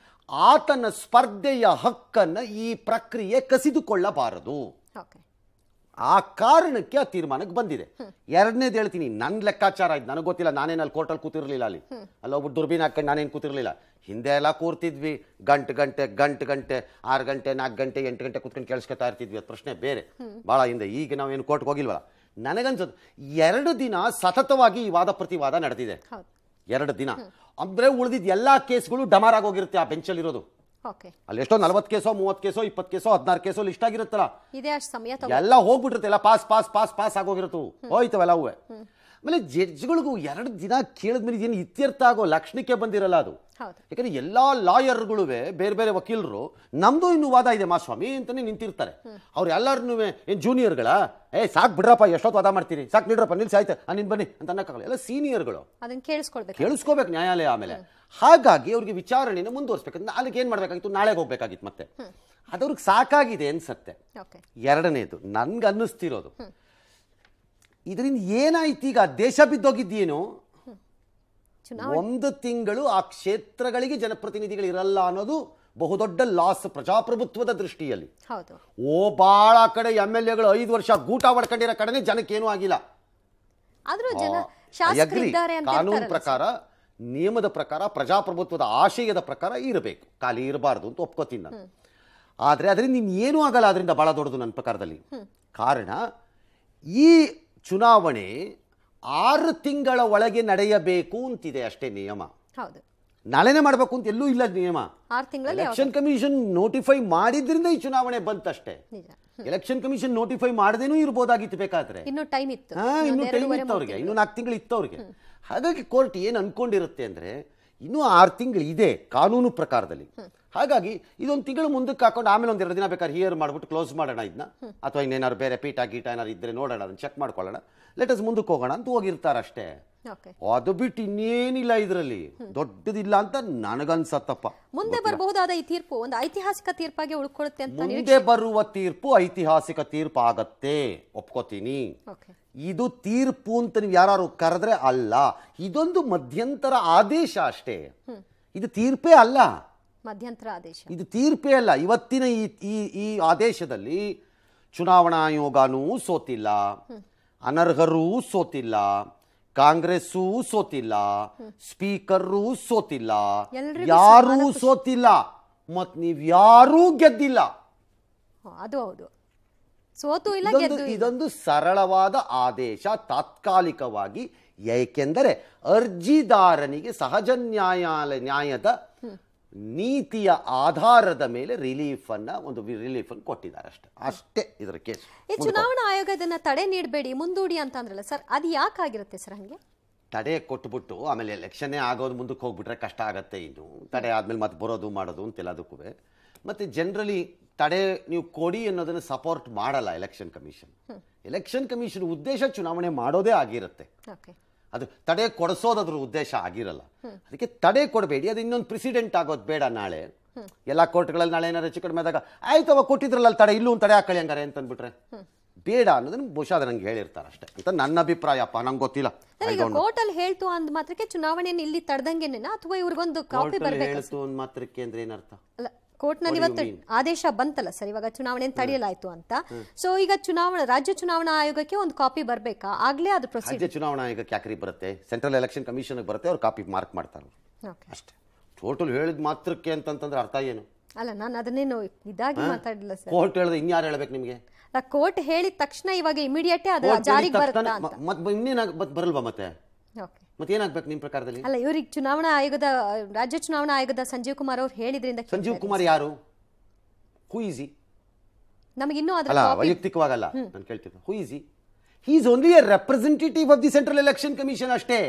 ಆತನ ಸ್ಪರ್ಧೆಯ ಹಕ್ಕನ್ನು ಈ ಪ್ರಕ್ರಿಯೆ ಕಸಿದುಕೊಳ್ಳಬಾರದು ಓಕೆ ಆ ಕಾರಣಕ್ಕೆ ಆ ತೀರ್ಮಾನಕ್ಕೆ ಬಂದಿದೆ ಎರಡನೇದು ಹೇಳ್ತೀನಿ ನನ್ನ ಲೆಕ್ಕಾಚಾರ ಆಯ್ತು ನನಗೆ ಗೊತ್ತಿಲ್ಲ ನಾನೇನು ಅಲ್ಲಿ ಕೋರ್ಟಲ್ಲಿ ಕೂತಿರ್ಲಿಲ್ಲ ಅಲ್ಲಿ ಅಲ್ಲಿ ಒಬ್ಬರು ದುರ್ಬೀನ್ ಹಾಕೊಂಡು ನಾನೇನು ಕೂತಿರ್ಲಿಲ್ಲ ಹಿಂದೆ ಎಲ್ಲ ಕೂರ್ತಿದ್ವಿ ಗಂಟೆ ಗಂಟೆ ಗಂಟೆ ಗಂಟೆ ಆರು ಗಂಟೆ ನಾಲ್ಕು ಗಂಟೆ ಎಂಟು ಗಂಟೆ ಕೂತ್ಕೊಂಡು ಕೇಳಿಸ್ಕೊತಾ ಇರ್ತಿದ್ವಿ ಅದು ಪ್ರಶ್ನೆ ಬೇರೆ ಭಾಳ ಹಿಂದೆ ಈಗ ನಾವೇನು ಕೋರ್ಟ್ಗೆ ಹೋಗಿಲ್ವಲ್ಲ ನನಗನ್ಸೋದು ಎರಡು ದಿನ ಸತತವಾಗಿ ಈ ವಾದ ಪ್ರತಿವಾದ ನಡೆದಿದೆ ಹೌದು ಎರಡು ದಿನ ಅಂದ್ರೆ ಉಳಿದಿದ್ದ ಎಲ್ಲಾ ಕೇಸ್ಗಳು ಡಮಾರಾಗಿ ಹೋಗಿರುತ್ತೆ ಆ ಬೆಂಚಲ್ಲಿ ಇರೋದು ಓಕೆ ಅಲ್ಲಿ ಎಷ್ಟೋ ನಲ್ವತ್ತು ಕೇಸೋ ಮೂವತ್ತು ಕೇಸೋ ಇಪ್ಪತ್ತು ಕೇಸೋ ಹದಿನಾರು ಕೇಸೋ ಲಿಸ್ಟ್ ಆಗಿರುತ್ತಲ್ಲ ಇದೇ ಅಷ್ಟು ಸಮಯ ತಗೋ ಎಲ್ಲ ಹೋಗ್ಬಿಟ್ಟಿರುತ್ತೆ ಎಲ್ಲ ಪಾಸ್ ಪಾಸ್ ಪಾಸ್ ಪಾಸ್ ಆಗೋಗಿರುತ್ತು ಹೋಯ್ತವೆಲ್ಲ ಅವುವೆ ಆಮೇಲೆ ಜಡ್ಜ್ಗಳಿಗೂ ಎರಡು ದಿನ ಕೇಳಿದ್ಮೇಲೆ ಏನು ಇತ್ಯರ್ಥ ಆಗೋ ಲಕ್ಷಣಕ್ಕೆ ಬಂದಿರಲ್ಲ ಅದು ಹೌದು ಯಾಕಂದ್ರೆ ಎಲ್ಲಾ ಲಾಯರ್ಗಳು ಬೇರೆ ಬೇರೆ ವಕೀಲರು ನಮ್ದು ಇನ್ನು ವಾದ ಇದೆ ಮಾಸ್ವಾಮಿ ಅಂತಾನೆ ನಿಂತಿರ್ತಾರೆ ಅವ್ರು ಎಲ್ಲಾರು ಏನ್ ಜೂನಿಯರ್ಗಳ ಏ ಸಾಕ್ ಬಿಡ್ರಪ್ಪ ಎಷ್ಟೊತ್ತು ವಾದ ಮಾಡ್ತೀರಿ ಸಾಕ್ ನಿಡ್ರಪ್ಪ ನಿಲ್ಸಿ ಆಯ್ತು ಆ, ನೀನ್ ಬನ್ನಿ ಅಂತ ಅನ್ನಕ್ಕಾಗಲ್ಲ ಎಲ್ಲ ಸೀನಿಯರ್ಗಳು ಅದನ್ನ ಕೇಳಿಸ್ಕೊಳ್ಬೇಕು ಕೇಳಿಸ್ಕೋಬೇಕು ನ್ಯಾಯಾಲಯ ಆಮೇಲೆ ಹಾಗಾಗಿ ಅವ್ರಿಗೆ ವಿಚಾರಣೆನ ಮುಂದುವರಿಸ್ಬೇಕು ನಾಳೆಗೆ ಏನ್ ಮಾಡ್ಬೇಕಾಗಿತ್ತು ನಾಳೆಗೆ ಹೋಗ್ಬೇಕಾಗಿತ್ತು ಮತ್ತೆ ಅದವ್ರಿಗೆ ಸಾಕಾಗಿದೆ ಅನ್ಸತ್ತೆ ಓಕೆ ಎರಡನೇದು ನನ್ಗೆ ಅನ್ನಿಸ್ತಿರೋದು ಇದರಿಂದ ಏನಾಯ್ತು ಈಗ ದೇಶ ಬಿದ್ದೋಗಿದ್ದೇನು ಚುನಾವಣೆ ಒಂದು ತಿಂಗಳು ಆ ಕ್ಷೇತ್ರಗಳಿಗೆ ಜನಪ್ರತಿನಿಧಿಗಳು ಇರಲ್ಲ ಅನ್ನೋದು ಬಹುದೊಡ್ಡ ಲಾಸ್ ಪ್ರಜಾಪ್ರಭುತ್ವದ ದೃಷ್ಟಿಯಲ್ಲಿ ಹೌದು ಓ ಬಾಳ ಕಡೆ ಎಮ್ ಎಲ್ ಎಗಳು ಐದು ವರ್ಷ ಗೂಟ ಹೊಡ್ಕೊಂಡಿರೋ ಕಡೆನೆ ಜನಕ್ಕೇನೂ ಆಗಿಲ್ಲ ಆದ್ರೂ ಜನ I ಶಾಸಕರು agree. ಇದ್ದಾರೆ ಅಂತ ಕಾನೂನು ಇರ್ತಾರಲ್ಲ ಪ್ರಕಾರ ನಿಯಮದ ಪ್ರಕಾರ ಪ್ರಜಾಪ್ರಭುತ್ವದ ಆಶಯದ ಪ್ರಕಾರ ಇರಬೇಕು ಖಾಲಿ ಇರಬಾರ್ದು ಅಂತ ಒಪ್ಕೋತೀನಿ ನಾನು ಆದರೆ ಅದರಿಂದ ನೀನು ಏನೂ ಆಗಲ್ಲ ಅದರಿಂದ ಬಹಳ ದೊಡ್ಡದು ನನ್ನ ಪ್ರಕಾರದಲ್ಲಿ ಕಾರಣ ಈ ಚುನಾವಣೆ ಆರು ತಿಂಗಳ ಒಳಗೆ ನಡೆಯಬೇಕು ಅಂತಿದೆ ಅಷ್ಟೇ ನಿಯಮ ಹೌದು ನಾಳೆನೇ ಮಾಡಬೇಕು ಅಂತ ಎಲ್ಲೂ ಇಲ್ಲ ನಿಯಮ ಆರು ತಿಂಗಳಲ್ಲಿ ಎಲೆಕ್ಷನ್ ಕಮಿಷನ್ ನೋಟಿಫೈ ಮಾಡಿದ್ರಿಂದ ಈ ಚುನಾವಣೆ ಬಂತಷ್ಟೇ ನಿಜ ಎಲೆಕ್ಷನ್ ಕಮಿಷನ್ ನೋಟಿಫೈ ಮಾಡದೇನೂ ಇರ್ಬೋದಾಗಿತ್ತು ಬೇಕಾದ್ರೆ ಇನ್ನು ಟೈಮ್ ಇತ್ತು ಹಾ ಇನ್ನು ಇನ್ನೊಂದ್ ಟೈಮ್ ಎರಡೂವರೆ ಇತ್ತು ಅವ್ರಿಗೆ ಮೂರು ಇನ್ನು ನಾಲ್ಕು ತಿಂಗಳು ಇತ್ತು ಅವ್ರಿಗೆ ಹಾಗಾಗಿ ಕೋರ್ಟ್ ಏನು ಅನ್ಕೊಂಡಿರುತ್ತೆ ಅಂದ್ರೆ ಇನ್ನೂ ಆರು ತಿಂಗಳು ಇದೆ ಕಾನೂನು ಪ್ರಕಾರದಲ್ಲಿ ಹಾಗಾಗಿ ಇದೊಂದು ತಿಂಗಳು ಮುಂದಕ್ಕೆ ಹಾಕೊಂಡು ಆಮೇಲೆ ಒಂದ್ ಎರಡು ದಿನ ಬೇಕಾದ್ರೆ ಹಿಯರ್ ಮಾಡ್ಬಿಟ್ಟು ಕ್ಲೋಸ್ ಮಾಡೋಣ ಇದನ್ನ ಅಥವಾ ಇನ್ನೇನಾದ್ರು ಬೇರೆ ಪೀಠ ಗೀಟ ಏನಾದ್ರು ಇದ್ರೆ ನೋಡೋಣ ಅದನ್ನ ಚೆಕ್ ಮಾಡ್ಕೊಳ್ಳೋಣ ಲೆಟಸ್ ಮುಂದಕ್ಕೆ ಹೋಗೋಣ ಅಂತ ಹೋಗಿರ್ತಾರೆ ಅಷ್ಟೇ ಓಕೆ ಅದು ಬಿಟ್ಟು ಇನ್ನೇನಿಲ್ಲ ಇದರಲ್ಲಿ ದೊಡ್ಡದಿಲ್ಲ ಅಂತ ನನಗನ್ಸತ್ತಪ್ಪ ಮುಂದೆ ಬರಬಹುದಾದ ಈ ತೀರ್ಪು ಒಂದು ಐತಿಹಾಸಿಕ ತೀರ್ಪಾಗಿ ಉಳ್ಕೊಳ್ಳುತ್ತೆ ಅಂತ ನಿರೀಕ್ಷೆ ಮುಂದೆ ಬರುವ ತೀರ್ಪು ಐತಿಹಾಸಿಕ ತೀರ್ಪು ಆಗತ್ತೆ ಒಪ್ಕೋತೀನಿ ಓಕೆ ಇದು ತೀರ್ಪು ಅಂತ ನೀವು ಯಾರು ಕರೆದ್ರೆ ಅಲ್ಲ ಇದೊಂದು ಮಧ್ಯಂತರ ಆದೇಶ ಅಷ್ಟೇ ಇದು ತೀರ್ಪೇ ಅಲ್ಲ ಮಧ್ಯಂತರ ಆದೇಶ ಇದು ತೀರ್ಪೇ ಅಲ್ಲ ಇವತ್ತಿನ ಈ ಈ ಈ ಆದೇಶದಲ್ಲಿ ಚುನಾವಣಾ ಆಯೋಗನೂ ಸೋತಿಲ್ಲ ಅನರ್ಹರೂ ಸೋತಿಲ್ಲ ಕಾಂಗ್ರೆಸ್ಸೂ ಸೋತಿಲ್ಲ ಸ್ಪೀಕರ್ರೂ ಸೋತಿಲ್ಲ ಎಲ್ರಿಗೂ ಯಾರೂ ಸಮಾನ ಖುಷಿ. ಸೋತಿಲ್ಲ ಮತ್ ನೀವ್ ಯಾರೂ ಗೆದ್ದಿಲ್ಲ ಹ್ಮ್, ಅದು ಹೌದು ಸೋತು ಇಲ್ಲ ಇದೊಂದು ಗೆದ್ದು ಇಲ್ಲ. ಇದೊಂದು ಸರಳವಾದ ಆದೇಶ ತಾತ್ಕಾಲಿಕವಾಗಿ ಏಕೆಂದರೆ ಅರ್ಜಿದಾರನಿಗೆ ಸಹಜ ನ್ಯಾಯಾಲಯ ನ್ಯಾಯದ ನೀತಿಯ ಆಧಾರದ ಮೇಲೆ ರಿಲೀಫ್ ಅನ್ನ ಒಂದು ರಿಲೀಫ್ ಅನ್ನು ಕೊಟ್ಟಿದ್ದಾರೆ ಅಷ್ಟೇ ಅಷ್ಟೇ ಇದರ ಕೇಸ್ ಈ ಚುನಾವಣಾ ಆಯೋಗ ಇದನ್ನ ತಡೆ ನೀಡಬೇಡಿ ಮುಂದೂಡಿ ಅಂತ ಅಂದ್ರಲ್ಲ ಸರ್ ಅದು ಯಾಕಾಗಿರುತ್ತೆ ಸರ್ ಹಂಗೆ ತಡೆ ಕೊಟ್ಬಿಟ್ಟು ಆಮೇಲೆ ಎಲೆಕ್ಷನ್ನೇ ಆಗೋದು ಮುಂದಕ್ಕೆ ಹೋಗ್ಬಿಟ್ರೆ ಕಷ್ಟ ಆಗತ್ತೆ ಇನ್ನು ತಡೆ ಆದ್ಮೇಲೆ ಮತ್ತೆ ಬರೋದು ಮಾಡೋದು ಅಂತೆಲ್ಲದಕ್ಕೂ ಮತ್ತೆ ಜನರಲಿ ತಡೆ ನೀವು ಕೊಡಿ ಅನ್ನೋದನ್ನು ಸಪೋರ್ಟ್ ಮಾಡಲ್ಲ ಎಲೆಕ್ಷನ್ ಕಮಿಷನ್ ಎಲೆಕ್ಷನ್ ಕಮಿಷನ್ ಉದ್ದೇಶ ಚುನಾವಣೆ ಮಾಡೋದೇ ಆಗಿರುತ್ತೆ ಓಕೆ ಅದು ತಡೆ ಕೊಡಿಸೋದು ಅದ್ರ ಉದ್ದೇಶ ಆಗಿರಲ್ಲ ಅದಕ್ಕೆ ತಡೆ ಕೊಡಬೇಡಿ ಅದು ಇನ್ನೊಂದು ಪ್ರೆಸಿಡೆಂಟ್ ಆಗೋದು ಬೇಡ ನಾಳೆ ಎಲ್ಲ ಕೋರ್ಟ್ಗಳಲ್ಲಿ ನಾಳೆ ಏನಾರು ಹೆಚ್ಚು ಕಡಿಮೆ ಆದಾಗ ಆಯ್ತು ಅವಾಗ ಕೊಟ್ಟಿದ್ರಲ್ಲ ಅಲ್ಲಿ ತಡೆ ಇಲ್ಲೂ ಒಂದು ತಡೆ ಹಾಕೊಳ್ಳಿ ಹಂಗಾರೆ ಅಂತ ಅಂದ್ಬಿಟ್ರೆ ಬೇಡ ಅನ್ನೋದನ್ನ ಬಹುಶಃ ಅದು ನಂಗೆ ಹೇಳಿರ್ತಾರೆ ಅಷ್ಟೇ ಅಂತ ನನ್ನ ಅಭಿಪ್ರಾಯಪ್ಪ ನಂಗೆ ಗೊತ್ತಿಲ್ಲ ಸರ್ I ಈಗ don't know. ಕೋರ್ಟ್ ಅಲ್ಲಿ ಹೇಳ್ತು ಅಂದ ಮಾತ್ರಕ್ಕೆ ಚುನಾವಣೆಯನ್ನು ಇಲ್ಲಿ ತಡೆದಂಗೆನೇನಾ ಅಥವಾ ಇವ್ರಿಗೊಂದು ಕಾಪಿ Court ಅಲ್ಲಿ ಬರ್ಬೇಕಾ ಹೇಳ್ತು ಅಂದ್ ಮಾತ್ರಕ್ಕೆ ಅಂದ್ರೆ ಏನರ್ಥ ಅಲ್ಲ ಕೋರ್ಟ್ ನಲ್ಲಿ What do ಇವತ್ತು you mean? ಆದೇಶ ಬಂತಲ್ಲ ಸರ್ ಇವಾಗ ಚುನಾವಣೆ ತಡೆಯಲಾಯ್ತು ಅಂತ ಸೊ ಈಗ ಚುನಾವಣಾ ರಾಜ್ಯ ಚುನಾವಣಾ ಆಯೋಗಕ್ಕೆ ಒಂದು ಕಾಪಿ ಬರ್ಬೇಕಾ ಆಗ್ಲೇ ಅದು ಪ್ರೊಸೀಡ್ ರಾಜ್ಯ ಚುನಾವಣಾ ಆಯೋಗಕ್ಕೆ ಯಾಕ್ರಿ ಬರುತ್ತೆ ಸೆಂಟ್ರಲ್ ಎಲೆಕ್ಷನ್ ಕಮಿಷನ್ ಬರುತ್ತೆ ಅವ್ರು ಕಾಪಿ ಮಾರ್ಕ್ ಮಾಡ್ತಾರೆ ಓಕೆ ಅಷ್ಟೇ ಟೋಟಲ್ ಹೇಳಿದ ಮಾತ್ರಕ್ಕೆ ಅಂತಂತಂದ್ರೆ ಅರ್ಥ ಏನು ಅಲ್ಲ ನಾನು ಅದನ್ನೇನು ಇದಾಗಿ ಮಾತಾಡಿಲ್ಲ ಸರ್ ಕೋರ್ಟ್ ಹೇಳಿದ್ರೆ ಇನ್ಯಾರು ಹೇಳ್ಬೇಕು ನಿಮಗೆ ಕೋರ್ಟ್ ಹೇಳಿದ ತಕ್ಷಣ ಇವಾಗ ಇಮಿಡಿಯೇಟ್ ಅದು ಕೋರ್ಟ್ ಜಾರಿಗೆ ಬರುತ್ತಾ ಅಂತ ಮತ್ತೆ ಇನ್ನೇನಾಗ ಬರಲ್ವಾ ಮತ್ತೆ ಓಕೆ ಮತ್ತೆ ಏನಾಗ್ಬೇಕು ನಿಮ್ಮ ಪ್ರಕಾರದಲ್ಲಿ ಅಲ್ಲ ಇವ್ರಿಗೆ ಚುನಾವಣಾ ಆಯೋಗದ ರಾಜ್ಯ ಚುನಾವಣಾ ಆಯೋಗದ ಸಂಜೀವ್ ಕುಮಾರ್ ಅವ್ರು ಹೇಳಿದ್ರಿಂದ ಸಂಜೀವ್ ಕುಮಾರ್ ಯಾರು ಹೂ ಈಸಿ ನಮಗೆ ಇನ್ನೂ ಅದ್ರ ಅಲ್ಲ ಕಾಪಿ ವೈಯಕ್ತಿಕವಾಗಲ್ಲ ನಾನು ಕೇಳ್ತೀನಿ who is he he is only a representative of the central election commission ಅಷ್ಟೇ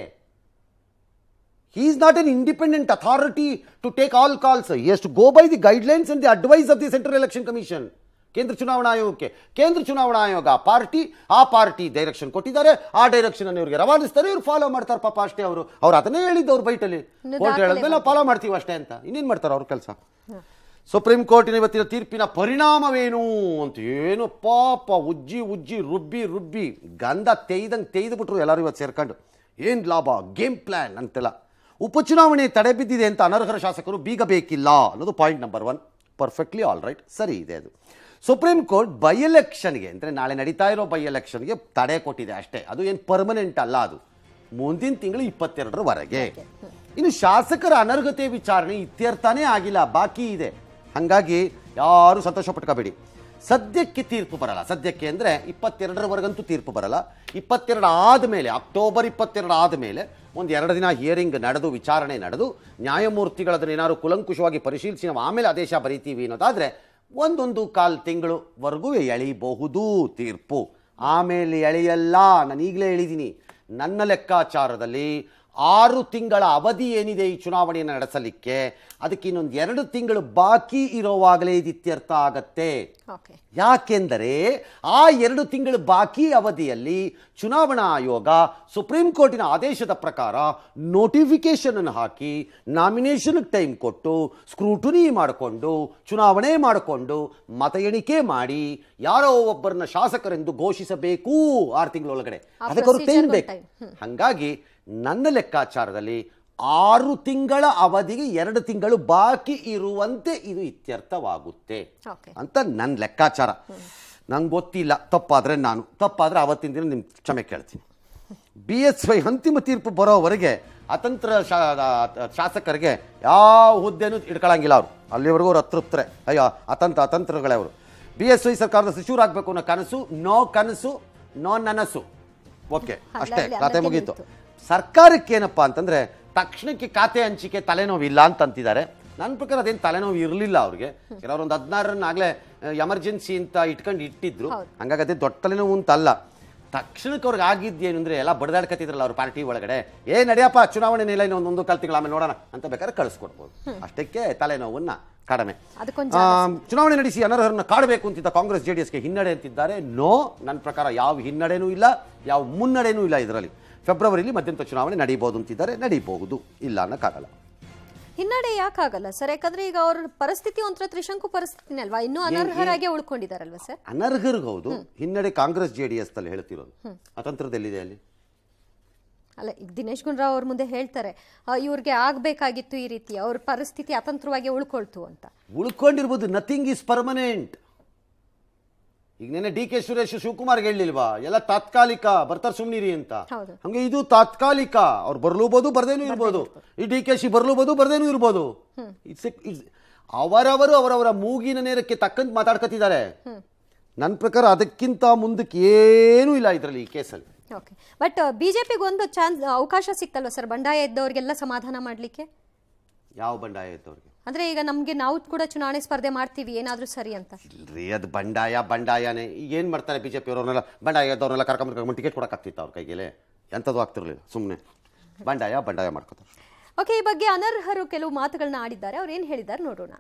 he is not an independent authority to take all calls is to go by the guidelines and the advice of the central election commission ಕೇಂದ್ರ ಚುನಾವಣಾ ಆಯೋಗಕ್ಕೆ ಕೇಂದ್ರ ಚುನಾವಣಾ ಆಯೋಗ ಪಾರ್ಟಿ ಆ ಪಾರ್ಟಿ ಡೈರೆಕ್ಷನ್ ಕೊಟ್ಟಿದ್ದಾರೆ ಆ ಡೈರೆಕ್ಷನ್ ಅನ್ನು ಇವ್ರಿಗೆ ರವಾನಿಸ್ತಾರೆ ಇವ್ರು ಫಾಲೋ ಮಾಡ್ತಾರೆ ಪಾಪ ಅಷ್ಟೇ ಅವರು ಅವ್ರು ಅದನ್ನೇ ಹೇಳಿದ್ದು ಅವ್ರ ಬೈಟಲ್ಲಿ ಇನ್ನು ಕೋರ್ಟ್ ದಾಖಲೆ ಹೇಳಿದ್ಮೇಲೆ ನಾವು ಫಾಲೋ ಮಾಡ್ತೀವಿ ಅಷ್ಟೇ ಅಂತ ಇನ್ನೇನು ಮಾಡ್ತಾರೆ ಅವ್ರ ಕೆಲಸ ಸುಪ್ರೀಂ ಕೋರ್ಟಿನ ಇವತ್ತಿನ ತೀರ್ಪಿನ ಪರಿಣಾಮವೇನು ಅಂತ ಏನು ಪಾಪ ಉಜ್ಜಿ ಉಜ್ಜಿ ರುಬ್ಬಿ ರುಬ್ಬಿ ಗಂಧ ತೆಯ್ದಂಗೆ ತೆಯ್ದು ಬಿಟ್ರು ಎಲ್ಲರೂ ಇವತ್ತು ಸೇರ್ಕೊಂಡು ಏನು ಲಾಭ ಗೇಮ್ ಪ್ಲಾನ್ ಅಂತೆಲ್ಲ ಉಪಚುನಾವಣೆ ತಡೆ ಬಿದ್ದಿದೆ ಅಂತ ಅನರ್ಹರ ಶಾಸಕರು ಬೀಗ ಬೇಕಿಲ್ಲ ಅನ್ನೋದು point number one perfectly all right ಸರಿ ಇದೆ ಅದು ಸುಪ್ರೀಂ ಕೋರ್ಟ್ ಬೈ ಎಲೆಕ್ಷನ್ಗೆ ಅಂದರೆ ನಾಳೆ ನಡೀತಾ ಇರೋ ಬೈ ಎಲೆಕ್ಷನ್ಗೆ ತಡೆ ಕೊಟ್ಟಿದೆ ಅಷ್ಟೇ ಅದು ಏನು ಪರ್ಮನೆಂಟ್ ಅಲ್ಲ ಅದು ಮುಂದಿನ ತಿಂಗಳು ಇಪ್ಪತ್ತೆರಡರವರೆಗೆ ಇನ್ನು ಶಾಸಕರ ಅನರ್ಹತೆ ವಿಚಾರಣೆ ಇತ್ಯರ್ಥನೇ ಆಗಿಲ್ಲ ಬಾಕಿ ಇದೆ ಹಾಗಾಗಿ ಯಾರು ಸಂತೋಷ ಪಟ್ಕೋಬೇಡಿ ಸದ್ಯಕ್ಕೆ ತೀರ್ಪು ಬರಲ್ಲ ಸದ್ಯಕ್ಕೆ ಅಂದರೆ ಇಪ್ಪತ್ತೆರಡರವರೆಗಂತೂ ತೀರ್ಪು ಬರಲ್ಲ ಇಪ್ಪತ್ತೆರಡು ಆದಮೇಲೆ ಅಕ್ಟೋಬರ್ ಇಪ್ಪತ್ತೆರಡು ಆದಮೇಲೆ ಒಂದು ಎರಡು ದಿನ ಹಿಯರಿಂಗ್ ನಡೆದು ವಿಚಾರಣೆ ನಡೆದು ನ್ಯಾಯಮೂರ್ತಿಗಳು ಅದನ್ನ ಏನಾದ್ರು ಕುಲಂಕುಷವಾಗಿ ಪರಿಶೀಲಿಸಿ ನಾವು ಆಮೇಲೆ ಆದೇಶ ಬರೀತೀವಿ ಅನ್ನೋದಾದರೆ ಒಂದೊಂದು ಕಾಲು ತಿಂಗಳವರೆಗೂ ಎಳಿಬಹುದು ತೀರ್ಪು ಆಮೇಲೆ ಎಳೆಯಲ್ಲ ನಾನು ಈಗಲೇ ಹೇಳಿದ್ದೀನಿ ನನ್ನ ಲೆಕ್ಕಾಚಾರದಲ್ಲಿ ಆರು ತಿಂಗಳ ಅವಧಿ ಏನಿದೆ ಈ ಚುನಾವಣೆಯನ್ನು ನಡೆಸಲಿಕ್ಕೆ ಅದಕ್ಕೆ ಇನ್ನೊಂದು ಎರಡು ತಿಂಗಳು ಬಾಕಿ ಇರೋವಾಗಲೇ ಇದು ಇತ್ಯರ್ಥ ಆಗತ್ತೆ ಓಕೆ ಯಾಕೆಂದರೆ ಆ ಎರಡು ತಿಂಗಳು ಬಾಕಿ ಅವಧಿಯಲ್ಲಿ ಚುನಾವಣಾ ಆಯೋಗ ಸುಪ್ರೀಂ ಕೋರ್ಟಿನ ಆದೇಶದ ಪ್ರಕಾರ ನೋಟಿಫಿಕೇಶನ್ ಅನ್ನು ಹಾಕಿ ನಾಮಿನೇಷನ್ ಟೈಮ್ ಕೊಟ್ಟು ಸ್ಕ್ರೂಟನಿ ಮಾಡಿಕೊಂಡು ಚುನಾವಣೆ ಮಾಡಿಕೊಂಡು ಮತ ಎಣಿಕೆ ಮಾಡಿ ಯಾರೋ ಒಬ್ಬರನ್ನ ಶಾಸಕರೆಂದು ಘೋಷಿಸಬೇಕು ಆರು ತಿಂಗಳೊಳಗಡೆ ಆ ಅದಕ್ಕೆ ಅವರು ಟೈಮ್ procedure ಬೇಕು time. ಹಾಗಾಗಿ ನನ್ನ ಲೆಕ್ಕಾಚಾರದಲ್ಲಿ ಆರು ತಿಂಗಳ ಅವಧಿಗೆ ಎರಡು ತಿಂಗಳು ಬಾಕಿ ಇರುವಂತೆ ಇದು ಇತ್ಯರ್ಥವಾಗುತ್ತೆ ಓಕೆ ಅಂತ ನನ್ನ ಲೆಕ್ಕಾಚಾರ ನಂಗೆ ಗೊತ್ತಿಲ್ಲ ತಪ್ಪಾದರೆ ನಾನು ತಪ್ಪಾದರೆ ಅವತ್ತಿನ ದಿನ ನಿಮ್ಮ ಕ್ಷಮೆ ಕೇಳ್ತೀನಿ ಬಿ ಎಸ್ ವೈ ಅಂತಿಮ ತೀರ್ಪು ಬರೋವರೆಗೆ ಅತಂತ್ರ ಶಾ- ಶಾಸಕರಿಗೆ ಯಾವ ಹುದ್ದೆನೂ ಇಟ್ಕೊಳ್ಳಂಗಿಲ್ಲ ಅವರು ಅಲ್ಲಿವರೆಗೂ ಅವ್ರು ಅತೃಪ್ತರೆ ಅಯ್ಯೋ ಅತಂತ್ರ ಅತಂತ್ರಗಳೇ ಅವರು ಬಿ ಎಸ್ ವೈ ಸರ್ಕಾರದ ಸಚಿವರಾಗಬೇಕು ಅನ್ನೋ ಕನಸು ನೋ ಕನಸು ನೋ ನನಸು ಓಕೆ ಅಷ್ಟೇ ಅಲ್ಲಲ್ಲಿ ಖಾತೆ ಅಲ್ಲಲ್ಲಿ ಮುಗೀತು ನಿಂತು. ಸರ್ಕಾರಕ್ಕೆ ಏನಪ್ಪಾ ಅಂತಂದ್ರೆ ತಕ್ಷಣಕ್ಕೆ ಖಾತೆ ಹಂಚಿಕೆ ತಲೆನೋವು ಇಲ್ಲ ಅಂತ ಅಂತಿದ್ದಾರೆ ನನ್ನ ಪ್ರಕಾರ ಅದೇನು ತಲೆನೋವು ಇರಲಿಲ್ಲ ಅವ್ರಿಗೆ ಕೆಲವರು ಒಂದು ಹದಿನಾರನ್ನ ಆಗಲೇ ಎಮರ್ಜೆನ್ಸಿ ಅಂತ ಇಟ್ಕೊಂಡು ಇಟ್ಟಿದ್ರು ಹೌದು. ಹಂಗಾಗಿ ಅದೇ ದೊಡ್ಡ ತಲೆನೋವು ಅಂತ ಅಲ್ಲ ತಕ್ಷಣಕ್ಕೆ ಅವ್ರಿಗೆ ಆಗಿದ್ದೇನು ಅಂದ್ರೆ ಎಲ್ಲ ಬಡದಾಡ್ಕತ್ತಿದ್ರಲ್ಲ ಅವ್ರ ಪಾರ್ಟಿ ಒಳಗಡೆ ಏ ನಡಿಯಪ್ಪ ಚುನಾವಣೆ ಇಲ್ಲ ಇನ್ನೊಂದು ಒಂದು ಕಾಲ್ ತಿಂಗಳು ಆಮೇಲೆ ನೋಡೋಣ ಅಂತ ಬೇಕಾದ್ರೆ ಕಳಿಸ್ಕೊಡ್ಬೋದು ಅಷ್ಟಕ್ಕೆ ತಲೆನೋವನ್ನ ಕಡಿಮೆ ಅದಕ್ಕೊಂದು ಆ, ಚುನಾವಣೆ ನಡೆಸಿ ಅನರ್ಹರನ್ನು ಕಾಡಬೇಕು ಅಂತಿದ್ದ ಕಾಂಗ್ರೆಸ್ ಜೆಡಿಎಸ್ಗೆ ಹಿನ್ನಡೆ ಅಂತಿದ್ದಾರೆ ನೋ ನನ್ನ ಪ್ರಕಾರ ಯಾವ ಹಿನ್ನಡೆನೂ ಇಲ್ಲ ಯಾವ ಮುನ್ನಡೆನೂ ಇಲ್ಲ ಇದರಲ್ಲಿ ಫೆಬ್ರವರಿಲಿ ಮಧ್ಯಂತರ ಚುನಾವಣೆ ನಡೀಬಹುದು ಅಂತಿದ್ದಾರೆ ನಡೀಬಹುದು ಇಲ್ಲ ಅನ್ನಕ್ಕಾಗಲ್ಲ ಹಿನ್ನಡೆ ಯಾಕಾಗಲ್ಲ ಸರ್ ಯಾಕಂದ್ರೆ ಈಗ ಅವ್ರ ಪರಿಸ್ಥಿತಿ ಒಂಥರ ತ್ರಿಶಂಕು ಪರಿಸ್ಥಿತಿನೇ ಅಲ್ವಾ ಇನ್ನೂ ಅನರ್ಹರಾಗಿ ಉಳ್ಕೊಂಡಿದಾರಲ್ವಾ ಸರ್ ಅನರ್ಹರಿಗೆ ಹೌದು ಹಿನ್ನಡೆ ಕಾಂಗ್ರೆಸ್ ಜೆ ಡಿ ಎಸ್ ಅಲ್ಲಿ ಹೇಳ್ತಿರೋದು ಅತಂತ್ರದಲ್ಲಿದೆ ಅಲ್ಲಿ ಅಲ್ಲ ಈಗ ದಿನೇಶ್ ಗುಂಡ್ರಾವ್ ಅವ್ರ ಮುಂದೆ ಹೇಳ್ತಾರೆ ಆ, ಇವ್ರಿಗೆ ಆಗ್ಬೇಕಾಗಿತ್ತು ಈ ರೀತಿ ಅವ್ರ ಪರಿಸ್ಥಿತಿ ಅತಂತ್ರವಾಗಿ ಉಳ್ಕೊಳ್ತು ಅಂತ ಉಳ್ಕೊಂಡಿರ್ಬೋದು ನಥಿಂಗ್ ಈಸ್ ಪರ್ಮನೆಂಟ್ ಈಗ ನೆನೆ ಡಿ ಕೆ ಸುರೇಶ್ ಶಿವಕುಮಾರ್ಗೆ ಹೇಳಿಲ್ವಾ ಎಲ್ಲ ತಾತ್ಕಾಲಿಕ ಬರ್ತಾರೆ ಸುಮ್ನಿರಿ ಅಂತ ಹೌದು. ಹಂಗೆ ಇದು ತಾತ್ಕಾಲಿಕ ಅವ್ರು ಬರ್ಲೂಬೋದು ಬರ್ದೇನೂ ಇರ್ಬೋದು ಈ ಡಿ ಕೆ ಶಿ ಬರ್ಲೂಬೋದು ಬರ್ದೇನೂ ಇರ್ಬೋದು ಇಟ್ಸ್ ಇಟ್ಸ್ ಅವರವರು ಅವರವರ ಮೂಗಿನ ನೇರಕ್ಕೆ ತಕ್ಕಂತ ಮಾತಾಡ್ಕತಿದ್ದಾರೆ ನನ್ನ ಪ್ರಕಾರ ಅದಕ್ಕಿಂತ ಮುಂದಕ್ಕೆ ಏನೂ ಇಲ್ಲ ಇದರಲ್ಲಿ ಈ ಕೇಸಲ್ಲಿ ಓಕೆ ಬಟ್ ಬಿಜೆಪಿಗೆ ಒಂದು ಚಾನ್ಸ್ ಅವಕಾಶ ಸಿಕ್ತಲ್ವ ಸರ್ ಬಂಡಾಯ ಇದ್ದವರಿಗೆಲ್ಲ ಸಮಾಧಾನ ಮಾಡಲಿಕ್ಕೆ ಯಾವ ಬಂಡಾಯ ಇದ್ದವ್ರಿಗೆ ಅಂದ್ರೆ ಈಗ ನಮ್ಗೆ ನಾವು ಕೂಡ ಚುನಾವಣೆ ಸ್ಪರ್ಧೆ ಮಾಡ್ತೀವಿ ಏನಾದ್ರೂ ಸರಿ ಅಂತ ಇಲ್ರಿ ಅದು ಬಂಡಾಯ ಬಂಡಾಯನೇ ಈಗ ಏನು ಮಾಡ್ತಾರೆ ಬಿ ಜೆ ಪಿಯವ್ರನ್ನೆಲ್ಲ ಬಂಡಾಯ ಇದ್ದವ್ರನ್ನೆಲ್ಲ ಕರ್ಕೊಂಬರ್ಕೊಂಡು ಟಿಕೆಟ್ ಕೊಡೋಕ್ಕಾಗ್ತಿತ್ತು ಅವ್ರ ಕೈಗೆಲೆ ಎಂಥದ್ದು ಆಗ್ತಿರ್ಲಿಲ್ಲ ಸುಮ್ಮನೆ ಬಂಡಾಯ ಬಂಡಾಯ ಮಾಡ್ಕೋತಾರೆ ಓಕೆ ಈ ಬಗ್ಗೆ ಅನರ್ಹರು ಕೆಲವು ಮಾತುಗಳನ್ನ ಆಡಿದ್ದಾರೆ ಅವ್ರು ಏನ್ ಹೇಳಿದ್ದಾರೆ ನೋಡೋಣ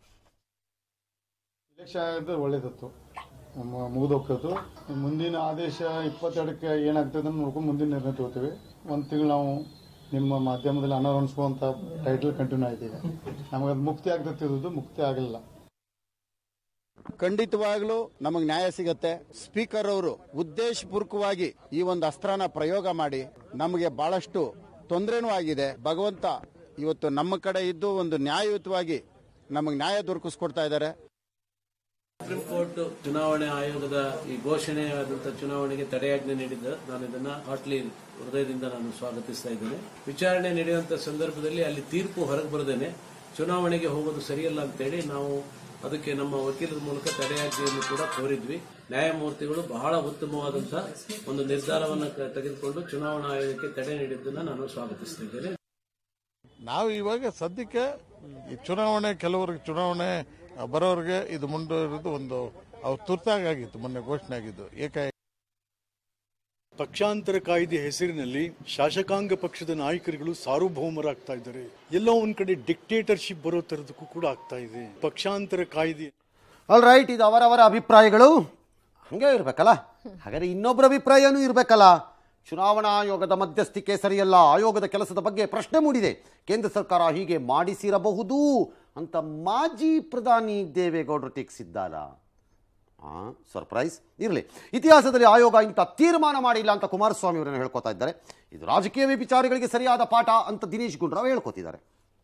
ಎಲೆಕ್ಷನ್ ಆಗಿದ್ರೆ ಒಳ್ಳೇದಿತ್ತು ಮುಗಿದೋಗ್ತದ್ದು ಮುಂದಿನ ಆದೇಶ ಇಪ್ಪತ್ತೆರಡಕ್ಕೆ ಏನಾಗ್ತದೆ ನೋಡ್ಕೊಂಡು ಮುಂದಿನ ನಿರ್ಣಯ ತಗೋತೀವಿ ಒಂದು ತಿಂಗಳು ನಾವು ನಿಮ್ಮ ಮಾಧ್ಯಮದಲ್ಲಿ ಅನೌನ್ಸ್ಕೊಂತ ಟೈಟಲ್ ಕಂಟಿನ್ಯೂ ಆಯ್ತಿದೆ ನಮಗೆ ಅದು ಮುಕ್ತಿ ಆಗ್ತದೆ ಇರೋದು ಮುಕ್ತಿ ಆಗಲಿಲ್ಲ ಖಂಡಿತವಾಗ್ಲೂ ನಮಗೆ ನ್ಯಾಯ ಸಿಗತ್ತೆ ಸ್ಪೀಕರ್ ಅವರು ಉದ್ದೇಶಪೂರ್ವಕವಾಗಿ ಈ ಒಂದು ಅಸ್ತ್ರನ ಪ್ರಯೋಗ ಮಾಡಿ ನಮಗೆ ಬಹಳಷ್ಟು ತೊಂದರೆನೂ ಆಗಿದೆ ಭಗವಂತ ಇವತ್ತು ನಮ್ಮ ಕಡೆ ಇದ್ದು ಒಂದು ನ್ಯಾಯಯುತವಾಗಿ ನಮಗೆ ನ್ಯಾಯ ದೊರಕಿಸ್ಕೊಡ್ತಾ ಇದ್ದಾರೆ ಸುಪ್ರೀಂ ಕೋರ್ಟ್ ಚುನಾವಣೆ ಆಯೋಗದ ಈ ಘೋಷಣೆಯಾದಂತಹ ಚುನಾವಣೆಗೆ ತಡೆಯಾಜ್ಞೆ ನೀಡಿದ್ದ ನಾನು ಇದನ್ನ ಹಾಟ್ಲಿ ಹೃದಯದಿಂದ ನಾನು ಸ್ವಾಗತಿಸ್ತಾ ಇದ್ದೇನೆ ವಿಚಾರಣೆ ನಡೆಯುವಂತಹ ಸಂದರ್ಭದಲ್ಲಿ ಅಲ್ಲಿ ತೀರ್ಪು ಹೊರಗೆ ಬರದೇನೆ ಚುನಾವಣೆಗೆ ಹೋಗೋದು ಸರಿಯಲ್ಲ ಅಂತೇಳಿ ನಾವು ಅದಕ್ಕೆ ನಮ್ಮ ವಕೀಲರ ಮೂಲಕ ತಡೆಯಾಜ್ಞೆಯನ್ನು ಕೂಡ ಕೋರಿದ್ವಿ ನ್ಯಾಯಮೂರ್ತಿಗಳು ಬಹಳ ಉತ್ತಮವಾದಂತಹ ಒಂದು ನಿರ್ಧಾರವನ್ನು ಕ- ತೆಗೆದುಕೊಂಡು ಚುನಾವಣಾ ಆಯೋಗಕ್ಕೆ ತಡೆ ನೀಡಿದ್ದನ್ನು ನಾನು ಸ್ವಾಗತಿಸ್ತಾ ಇದ್ದೇನೆ ನಾವು ಇವಾಗ ಸದ್ಯಕ್ಕೆ ಈ ಚುನಾವಣೆ ಕೆಲವರಿಗೆ ಚುನಾವಣೆ ಬರೋರಿಗೆ ಇದು ಮುಂದುವರಿದು ಒಂದು ಅವ್ರು ತುರ್ತಾಗಿ ಆಗಿತ್ತು ಮೊನ್ನೆ ಘೋಷಣೆ ಆಗಿದ್ದು ಏಕಾಏಕಿ ಪಕ್ಷಾಂತರ ಕಾಯ್ದೆ ಹೆಸರಿನಲ್ಲಿ ಶಾಸಕಾಂಗ ಪಕ್ಷದ ನಾಯಕರುಗಳು ಸಾರ್ವಭೌಮರಾಗ್ತಾ ಇದ್ದಾರೆ ಎಲ್ಲೋ ಒಂದ್ ಕಡೆ ಡಿಕ್ಟೇಟರ್ಶಿಪ್ ಬರೋ ತರದಕ್ಕೂ ಕೂಡ ಆಗ್ತಾ ಇದೆ ಪಕ್ಷಾಂತರ ಕಾಯ್ದೆ ಆಲ್ ರೈಟ್ ಇದು ಅವರವರ ಅಭಿಪ್ರಾಯಗಳು ಹಂಗೆ ಇರಬೇಕಲ್ಲ ಹಾಗಾದ್ರೆ ಇನ್ನೊಬ್ಬರ ಅಭಿಪ್ರಾಯನೂ ಇರಬೇಕಲ್ಲ ಚುನಾವಣಾ ಆಯೋಗದ ಮಧ್ಯಸ್ಥಿಕೆ ಸರಿಯಲ್ಲ ಆಯೋಗದ ಕೆಲಸದ ಬಗ್ಗೆ ಪ್ರಶ್ನೆ ಮೂಡಿದೆ ಕೇಂದ್ರ ಸರ್ಕಾರ ಹೀಗೆ ಮಾಡಿಸಿರಬಹುದು ಅಂತ ಮಾಜಿ ಪ್ರಧಾನಿ ದೇವೇಗೌಡರು ಟೀಕಿಸಿದ್ದಾರ ಆ ಸರ್ಪ್ರೈಸ್ ಇರಲಿ ಇತಿಹಾಸದಲ್ಲಿ ಆಯೋಗ ಇಂಥ ತೀರ್ಮಾನ ಮಾಡಿಲ್ಲ ಅಂತ ಕುಮಾರಸ್ವಾಮಿ ಅವರನ್ನು ಹೇಳ್ಕೊತಾ ಇದ್ದಾರೆ ಇದು ರಾಜಕೀಯ ವಿಚಾರಗಳಿಗೆ ಸರಿಯಾದ ಪಾಠ ಅಂತ ದಿನೇಶ್ ಗುಂಡೂರಾವ್ ಹೇಳ್ಕೊತಿದ್ದಾರೆ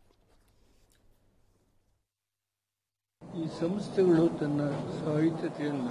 ಈ ಸಂಸ್ಥೆಗಳು ತನ್ನ ಸಾಹಿತ್ಯತೆಯನ್ನ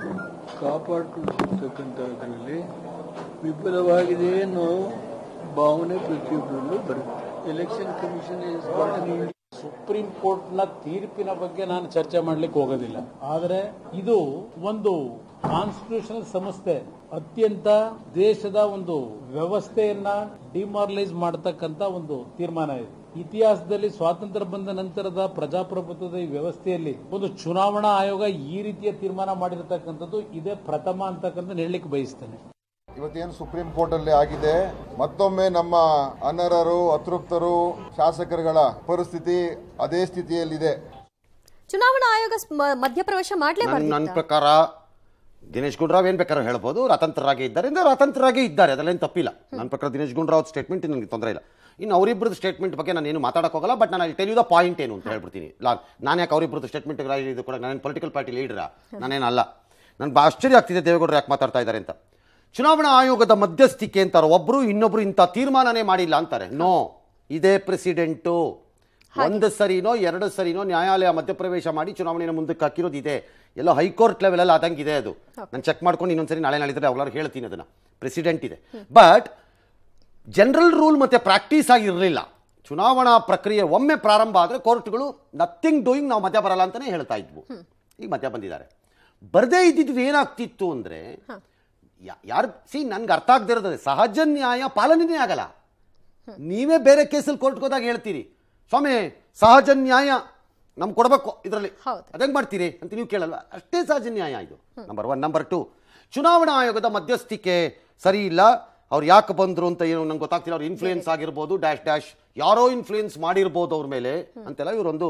ಕಾಪಾಡಿಕೊಳ್ತಕ್ಕಂಥದ್ರಲ್ಲಿ ವಿಫಲವಾಗಿದೆ ಅನ್ನೋ ಭಾವನೆ ಪ್ರತಿಯೊಬ್ಬರಲ್ಲೂ ಬರುತ್ತೆ election commission is supreme court ನ ತೀರ್ಪಿನ ಬಗ್ಗೆ ನಾನು ಚರ್ಚೆ ಮಾಡ್ಲಿಕ್ಕೆ ಹೋಗೋದಿಲ್ಲ ಆದರೆ ಇದು ಒಂದು ಕಾನ್ಸ್ಟಿಟ್ಯೂಷನಲ್ ಸಂಸ್ಥೆ ಅತ್ಯಂತ ದೇಶದ ಒಂದು ವ್ಯವಸ್ಥೆಯನ್ನ ಡಿಮಾರಲೈಸ್ ಮಾಡತಕ್ಕಂತ ಒಂದು ತೀರ್ಮಾನ ಇದೆ ಇತಿಹಾಸದಲ್ಲಿ ಸ್ವಾತಂತ್ರ್ಯ ಬಂದ ನಂತರದ ಪ್ರಜಾಪ್ರಭುತ್ವದ ಈ ವ್ಯವಸ್ಥೆಯಲ್ಲಿ ಒಂದು ಚುನಾವಣಾ ಆಯೋಗ ಈ ರೀತಿಯ ತೀರ್ಮಾನ ಮಾಡಿರತಕ್ಕಂಥದ್ದು ಇದೇ ಪ್ರಥಮ ಅಂತಕ್ಕಂಥ ಹೇಳಲಿಕ್ಕೆ ಬಯಸ್ತೇನೆ ಇವತ್ತೇನು ಸುಪ್ರೀಂ ಕೋರ್ಟ್ ಅಲ್ಲಿ ಆಗಿದೆ ಮತ್ತೊಮ್ಮೆ ನಮ್ಮ ಅನರ್ಹರು ಅತೃಪ್ತರು ಶಾಸಕರುಗಳ ಪರಿಸ್ಥಿತಿ ಅದೇ ಸ್ಥಿತಿಯಲ್ಲಿದೆ ಚುನಾವಣಾ ಆಯೋಗ ಸ್- ಮ- ಮಧ್ಯಪ್ರವೇಶ ನನ್ನ ನನ್ನ ಮಾಡ್ಲೇಬಾರ್ದು ಪ್ರಕಾರ ದಿನೇಶ್ ಗುಂಡೂರಾವ್ ಏನ್ ಬೇಕಾದ್ರೂ ಹೇಳ್ಬೋದು ಅತಂತ್ರರಾಗಿ ಇದ್ದಾರೆ ಅಂದ್ರೆ ಅತಂತ್ರರಾಗಿ ಇದ್ದಾರೆ ಅದಲ್ಲೇನು ತಪ್ಪಿಲ್ಲ ನನ್ನ ಪ್ರಕಾರ ದಿನೇಶ್ ಗುಂಡೂರಾವ್ ಸ್ಟೇಟ್ಮೆಂಟ್ ನನಗೆ ತೊಂದರೆ ಇಲ್ಲ ಇನ್ನು ಅವರಿಬ್ಬರದ್ದು ಸ್ಟೇಟ್ಮೆಂಟ್ ಬಗ್ಗೆ ನಾನು ಏನು ಮಾತಾಡಕ್ ಹೋಗಲ್ಲ ಬಟ್ ನಾನು ಟೆಲ್ ಯು ದ ಪಾಯಿಂಟ್ ಏನು ಅಂತ ಹೇಳ್ಬಿಡ್ತೀನಿ ಲಾ ನಾನು ಯಾಕೆ ಅವರಿಬ್ಬರದ್ದು ಸ್ಟೇಟ್ಮೆಂಟ್ ಇದು ಕೂಡ ನಾನು ಪೊಲಿಟಿಕಲ್ ಪಾರ್ಟಿ ಲೀಡರಾ ನಾನೇನಲ್ಲ ನನ್ಗೆ ಆಶ್ಚರ್ಯ ಆಗ್ತಿದೆ ದೇವೇಗೌಡರು ಯಾಕೆ ಮಾತಾಡ್ತಾ ಇದ್ದಾರೆ ಅಂತ ಚುನಾವಣಾ ಆಯೋಗದ ಮಧ್ಯಸ್ಥಿಕೆ ಅಂತಾರೆ ಒಬ್ಬರು ಇನ್ನೊಬ್ರು ಇಂಥ ತೀರ್ಮಾನನೇ ಮಾಡಿಲ್ಲ ಅಂತಾರೆ ನೋ ಇದೇ ಪ್ರೆಸಿಡೆಂಟು ಒಂದು ಸರಿನೋ ಎರಡು ಸರಿನೋ ನ್ಯಾಯಾಲಯ ಮಧ್ಯಪ್ರವೇಶ ಮಾಡಿ ಚುನಾವಣೆನ ಮುಂದಕ್ಕೆ ಹಾಕಿರೋದು ಇದೆ ಎಲ್ಲೋ ಹೈಕೋರ್ಟ್ ಲೆವೆಲಲ್ಲಿ ಆದಂಗಿದೆ ಅದು ನಾನು ಚೆಕ್ ಮಾಡ್ಕೊಂಡು ಇನ್ನೊಂದ್ಸರಿ ನಾಳೆ ನಾಳಿದ್ರೆ ಅವ್ರು ಹೇಳ್ತೀನಿ ಅದನ್ನ ಪ್ರೆಸಿಡೆಂಟ್ ಇದೆ ಬಟ್ ಜನರಲ್ ರೂಲ್ ಮತ್ತೆ ಪ್ರಾಕ್ಟೀಸ್ ಆಗಿರಲಿಲ್ಲ ಚುನಾವಣಾ ಪ್ರಕ್ರಿಯೆ ಒಮ್ಮೆ ಪ್ರಾರಂಭ ಆದರೆ ಕೋರ್ಟ್ಗಳು ನಥಿಂಗ್ ಡೂಯಿಂಗ್ ನಾವು ಮಧ್ಯ ಬರಲ್ಲ ಅಂತಾನೆ ಹೇಳ್ತಾ ಇದ್ವು ಈಗ ಮಧ್ಯ ಬಂದಿದ್ದಾರೆ ಬರದೇ ಇದ್ದಿದ್ದು ಏನಾಗ್ತಿತ್ತು ಅಂದ್ರೆ ಯಾರು ಸಿ ನನ್ಗೆ ಅರ್ಥ ಆಗದೆ ಇರೋದು ಸಹಜ ನ್ಯಾಯ ಪಾಲನೆನೇ ಆಗಲ್ಲ ನೀವೇ ಬೇರೆ ಕೇಸಲ್ಲಿ ಕೋರ್ಟ್ಗೆ ಹೋದಾಗ ಹೇಳ್ತೀರಿ ಸ್ವಾಮಿ ಸಹಜ ನ್ಯಾಯ ನಮ್ಗೆ ಕೊಡಬೇಕು ಇದರಲ್ಲಿ ಹೌದು. ಅದಂಗೆ ಮಾಡ್ತೀರಿ ಅಂತ ನೀವು ಕೇಳಲ್ಲ ಅಷ್ಟೇ ಸಹಜ ನ್ಯಾಯ ಇದು ನಂಬರ್ ಒನ್ ನಂಬರ್ ಟು ಚುನಾವಣಾ ಆಯೋಗದ ಮಧ್ಯಸ್ಥಿಕೆ ಸರಿ ಇಲ್ಲ ಅವ್ರು ಯಾಕೆ ಬಂದ್ರು ಅಂತ ಏನು ನಂಗೆ ಗೊತ್ತಾಗ್ತಿಲ್ಲ ಅವ್ರು ಇನ್ಫ್ಲೂಯೆನ್ಸ್ ಆಗಿರ್ಬೋದು ಡ್ಯಾಶ್ ಡ್ಯಾಶ್ ಯಾರೋ ಇನ್ಫ್ಲೂಯೆನ್ಸ್ ಮಾಡಿರ್ಬೋದು ಅವ್ರ ಮೇಲೆ ಅಂತೆಲ್ಲ ಇವರೊಂದು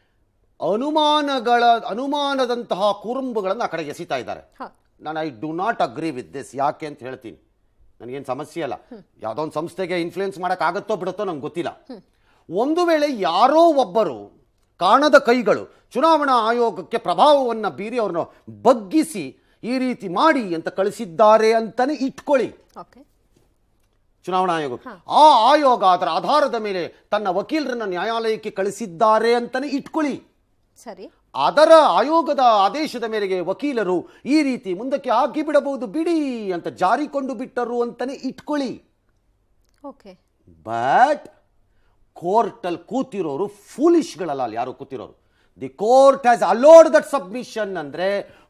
ಅನುಮಾನಗಳ ಅನುಮಾನದಂತಹ ಕುರುಂಬುಗಳನ್ನು ಆ ಕಡೆಗೆ ಎಸಿತಾ ಇದ್ದಾರೆ ಹೌದು. ನಾನು I do not agree with this ಯಾಕೆ ಅಂತ ಹೇಳ್ತೀನಿ ನನಗೇನು ಸಮಸ್ಯೆ ಅಲ್ಲ ಯಾವುದೋ ಒಂದು ಸಂಸ್ಥೆಗೆ ಇನ್ಫ್ಲೂಯೆನ್ಸ್ ಮಾಡೋಕ್ಕಾಗತ್ತೋ ಬಿಡುತ್ತೋ ನಂಗೆ ಗೊತ್ತಿಲ್ಲ ಒಂದು ವೇಳೆ ಯಾರೋ ಒಬ್ಬರು ಕಾಣದ ಕೈಗಳು ಚುನಾವಣಾ ಆಯೋಗಕ್ಕೆ ಪ್ರಭಾವವನ್ನು ಬೀರಿ ಅವ್ರನ್ನ ಬಗ್ಗಿಸಿ ಈ ರೀತಿ ಮಾಡಿ ಅಂತ ಕಳಿಸಿದ್ದಾರೆ ಅಂತಾನೆ ಇಟ್ಕೊಳ್ಳಿ ಓಕೆ ಚುನಾವಣಾ ಆಯೋಗ ಆ ಆಯೋಗ ಅದರ ಆಧಾರದ ಮೇಲೆ ತನ್ನ ವಕೀಲರನ್ನ ನ್ಯಾಯಾಲಯಕ್ಕೆ ಕಳಿಸಿದ್ದಾರೆ ಅಂತಾನೆ ಇಟ್ಕೊಳ್ಳಿ ಸರಿ ಅದರ ಆಯೋಗದ ಆದೇಶದ ಮೇರೆಗೆ ವಕೀಲರು ಈ ರೀತಿ ಮುಂದಕ್ಕೆ ಹಾಕಿ ಬಿಡಬಹುದು ಬಿಡಿ ಅಂತ ಜಾರಿಕೊಂಡು ಬಿಟ್ಟರು ಅಂತಾನೆ ಇಟ್ಕೊಳ್ಳಿ ಓಕೆ ಬಟ್ ಕೋರ್ಟಲ್ಲಿ ಕೂತಿರೋರು ಫೂಲಿಶ್ಗಳಲ್ಲ ಅಲ್ಲಿ ಯಾರು ಕೂತಿರೋರು the court has allowed that submission ಅಂದ್ರೆ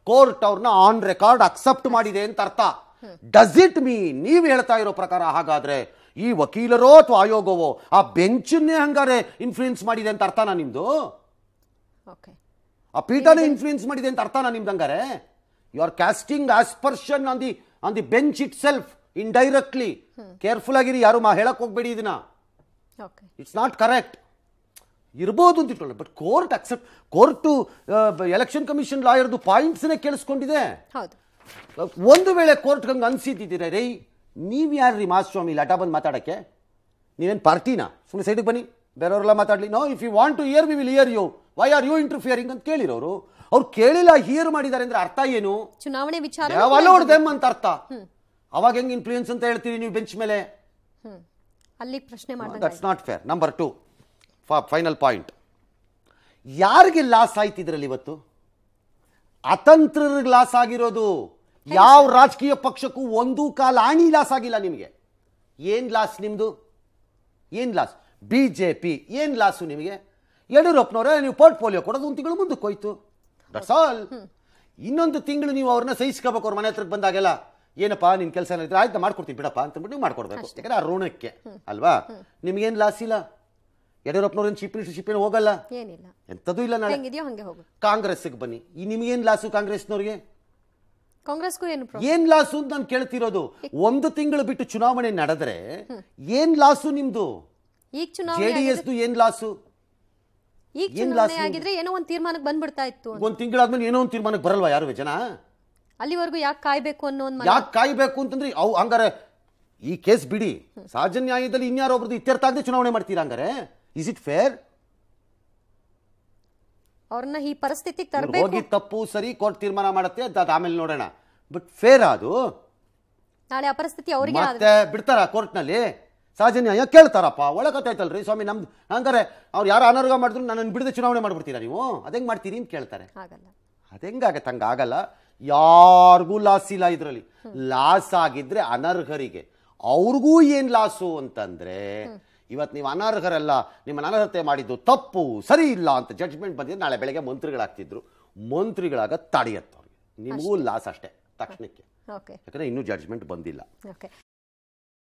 ಕೋರ್ಟ್ ಅವ್ರನ್ನ ಆನ್ ರೆಕಾರ್ಡ್ ಅಕ್ಸೆಪ್ಟ್ ಮಾಡಿದೆ ಅಂತ ಅರ್ಥ ಡಸ್ ಇಟ್ ಮೀನ್ ನೀವು ಹೇಳ್ತಾ ಇರೋ ಪ್ರಕಾರ ಹಾಗಾದ್ರೆ ಈ ವಕೀಲರೋ ಅಥವಾ ಆಯೋಗವೋ ಆ ಬೆಂಚನ್ನೇ ಹಂಗಾರೆ ಇನ್ಫ್ಲೂಯೆನ್ಸ್ ಮಾಡಿದೆ ಅಂತ ಅರ್ಥನಾ ನಿಮ್ದು ಓಕೆ ಆ ಪೀಠನೇ ಇನ್ಫ್ಲೂಯೆನ್ಸ್ ಮಾಡಿದೆ ಅಂತ ಅರ್ಥನಾ ನಿಮ್ದು ಹಂಗಾರೆ you are casting aspersion on the on the bench itself indirectly careful ಆಗಿರಿ ಯಾರು ಮಾ ಹೇಳಕ್ ಹೋಗ್ಬೇಡಿ ಇದನ್ನ ಓಕೆ ಇಟ್ಸ್ ನಾಟ್ ಕರೆಕ್ಟ್ ಇರ್ಬೋದು ಅಂತ ಇಟ್ಕೊಳ್ಳಿ but court accept court election commission ಲಾಯರ್ದು ಪಾಯಿಂಟ್ಸ್ನೇ ಕೇಳಿಸ್ಕೊಂಡಿದೆ ಹೌದು ಒಂದು ವೇಳೆ ಕೋರ್ಟ್ ಹಂಗೆ ಅನ್ಸಿದ್ದಿದ್ದೀರ ರೈ ನೀವು ಯಾರ್ರಿ ಮಾಸ್ವಾಮಿ ಲಟ ಬಂದು ಮಾತಾಡಕ್ಕೆ ನೀವೇನು ಪಾರ್ಟಿನಾ ಸುಮ್ಮನೆ ಸೈಡಿಗೆ ಬನ್ನಿ ಬೇರೆಯವರೆಲ್ಲ ಮಾತಾಡಲಿ no if you want to hear we will hear you why are you interfering ಅಂತ ಕೇಳಿರೋರು ಅವ್ರು ಕೇಳಿಲ್ಲ ಹಿಯರ್ ಮಾಡಿದ್ದಾರೆ ಅಂದ್ರೆ ಅರ್ಥ ಏನು ಚುನಾವಣೆ ವಿಚಾರ ಅಲೋಡ್ ದೆಮ್ ಅಂತ ಅರ್ಥ ಅವಾಗ ಹೆಂಗ್ ಇನ್ಫ್ಲೂಯೆನ್ಸ್ ಅಂತ ಹೇಳ್ತೀರಿ ನೀವು ಬೆಂಚ್ ಮೇಲೆ ಹ್ಮ್ ಅಲ್ಲಿ ಪ್ರಶ್ನೆ ಮಾಡ್ದಂಗೆ that's not fair number two final point ಯಾರಿಗೆ ಲಾಸ್ ಆಯ್ತು ಇದರಲ್ಲಿ ಇವತ್ತು ಅತಂತ್ರರಿಗೆ ಲಾಸ್ ಆಗಿರೋದು ಯಾವ ರಾಜಕೀಯ ಪಕ್ಷಕ್ಕೂ ಒಂದು ಕಾಲ ಆಣಿ ಲಾಸ್ ಆಗಿಲ್ಲ ನಿಮಗೆ ಏನ್ ಲಾಸ್ ನಿಮ್ದು ಏನ್ ಲಾಸ್ ಬಿ ಜೆ ಪಿ ಏನ್ ಲಾಸು ನಿಮಗೆ ಯಡಿಯೂರಪ್ಪನವರೇ ನೀವು ಪೋರ್ಟ್ಫೋಲಿಯೋ ಕೊಡೋದು ಒಂದು ತಿಂಗಳು ಮುಂದಕ್ಕೆ ಹೋಯ್ತು ದಟ್ಸ್ ಆಲ್ ಇನ್ನೊಂದು ತಿಂಗಳು ನೀವು ಅವ್ರನ್ನ ಸಹಿಸ್ಕೋಬೇಕು ಅವ್ರ ಮನೆ ಹತ್ರಕ್ಕೆ ಬಂದಾಗೆಲ್ಲ ಏನಪ್ಪಾ ನಿನ್ ಕೆಲಸ ಏನಿದ್ರೆ ಆಯ್ತಾ ಮಾಡ್ಕೊಡ್ತೀನಿ ಬಿಡಪ್ಪ ಅಂತಂದ್ಬಿಟ್ಟು ನೀವು ಮಾಡ್ಕೊಡ್ಬೇಕು ಯಾಕಂದ್ರೆ ಆ ಋಣಕ್ಕೆ ಅಲ್ವಾ ನಿಮ್ಗೇನ್ ಲಾಸ್ ಇಲ್ಲ ಯಡಿಯೂರಪ್ಪನವ್ರೇನು ಚೀಫ್ ಮಿನಿಸ್ಟರ್ ಶಿಪ್ ಏನು ಹೋಗಲ್ಲ ಏನಿಲ್ಲ ಎಂಥದ್ದು ಇಲ್ಲ ನಾಳೆ ಹೆಂಗಿದೆಯೋ ಹಂಗೆ ಹೋಗು ಕಾಂಗ್ರೆಸ್ಗೆ ಬನ್ನಿ ಈ ನಿಮ್ಗೇನ್ ಲಾಸು ಕಾಂಗ್ರೆಸ್ನವ್ರಿಗೆ ಕಾಂಗ್ರೆಸ್ಗೂ ಏನು ಪ್ರಾಬ್ಲಮ್ ಏನ್ ಲಾಸು ಅಂತ ನಾನು ಕೇಳ್ತಿರೋದು ಒಂದು ತಿಂಗಳು ಬಿಟ್ಟು ಚುನಾವಣೆ ನಡೆದ್ರೆ ಏನ್ ಲಾಸು ನಿಮ್ದು ಈಗ ಜೆ ಚುನಾವಣೆ ಡಿ ಆಗಿದ್ರೆ- ಎಸ್ದು ಏನ್ ಲಾಸು ಈಗ ಏನ್ ಚುನಾವಣೆ ಲಾಸ್ ಆಗಿದ್ರೆ ಏನೋ ಒಂದು ತೀರ್ಮಾನಕ್ಕೆ ಬಂದ್ಬಿಡ್ತಾ ಇತ್ತು ಅಂತ. ಒಂದ್ ತಿಂಗಳಾದ್ಮೇಲೆ ಏನೋ ಒಂದು ತೀರ್ಮಾನಕ್ಕೆ ಬರಲ್ವಾ ಯಾರು ಜನ ಅಲ್ಲಿವರೆಗೂ ಯಾಕೆ ಕಾಯ್ಬೇಕು ಅನ್ನೋ ಒಂದು ಯಾಕೆ ಕಾಯ್ಬೇಕು ಅಂತಂದ್ರೆ ಅವು ಹಂಗಾರೆ ಈ ಕೇಸ್ ಬಿಡಿ ಸಹಜ ನ್ಯಾಯದಲ್ಲಿ ಇನ್ಯಾರೊಬ್ರದ್ದು ಇತ್ಯರ್ಥ ಆಗದೆ ಚುನಾವಣೆ ಮಾಡ್ತೀರಾ ಹಂಗಾರೆ ಇಸ್ ಇಟ್ ಫೇರ್ ಅವ್ರನ್ನ ಈ ಪರಿಸ್ಥಿತಿಗೆ ಹೋಗಿ ತರಬೇಕು ತಪ್ಪು ಸರಿ ಕೋರ್ಟ್ ತೀರ್ಮಾನ ಮಾಡುತ್ತೆ ಅದ್ ಅದ್ ಆಮೇಲೆ ನೋಡೋಣ ಬಟ್ ಫೇರ್ ಅದು ನಾಳೆ ಆ ಪರಿಸ್ಥಿತಿ ಅವರಿಗೆ ಮತ್ತೆ ಬಿಡ್ತಾರ ಕೋರ್ಟ್ನಲ್ಲಿ ಸಹಜ ನ್ಯಾಯ ಕೇಳ್ತಾರಪ್ಪ ಒಳಗತ್ತಾಯ್ತಲ್ರಿ ಸ್ವಾಮಿ ನಮ್ದು ಹಂಗಾರೆ ಅವ್ರು ಯಾರು ಅನರ್ಹ ಮಾಡಿದ್ರು ನನ್ನನ್ನು ಬಿಡದೆ ಚುನಾವಣೆ ಮಾಡ್ಬಿಡ್ತೀರಾ ನೀವು ಅದಂಗ್ ಮಾಡ್ತೀರಿ ಅಂತ ಕೇಳ್ತಾರೆ ಆಗಲ್ಲ ಅದೆಂಗಾಗತ್ತೆ ಹಂಗ ಆಗಲ್ಲ ಯಾರಿಗೂ ಲಾಸ್ ಇಲ್ಲ ಇದರಲ್ಲಿ ಲಾಸ್ ಆಗಿದ್ರೆ ಅನರ್ಹರಿಗೆ ಅವ್ರಿಗೂ ಏನ್ ಲಾಸು ಅಂತಂದ್ರೆ ಇವತ್ತು ನೀವು ಅನರ್ಹರಲ್ಲ ನಿಮ್ಮ ಅನರ್ಹತೆ ಮಾಡಿದ್ದು ತಪ್ಪು ಸರಿ ಇಲ್ಲ ಅಂತ ಜಡ್ಜ್ಮೆಂಟ್ ಬಂದಿದ್ರೆ ನಾಳೆ ಬೆಳಗ್ಗೆ ಮಂತ್ರಿಗಳಾಗ್ತಿದ್ರು ಮಂತ್ರಿಗಳಾಗ ತಡೆಯತ್ತವ್ರಿಗೆ ನಿಮಗೂ ಲಾಸ್ ಅಷ್ಟೇ ತಕ್ಷಣಕ್ಕೆ ಓಕೆ ಯಾಕಂದ್ರೆ ಇನ್ನೂ ಜಡ್ಜ್ಮೆಂಟ್ ಬಂದಿಲ್ಲ ಓಕೆ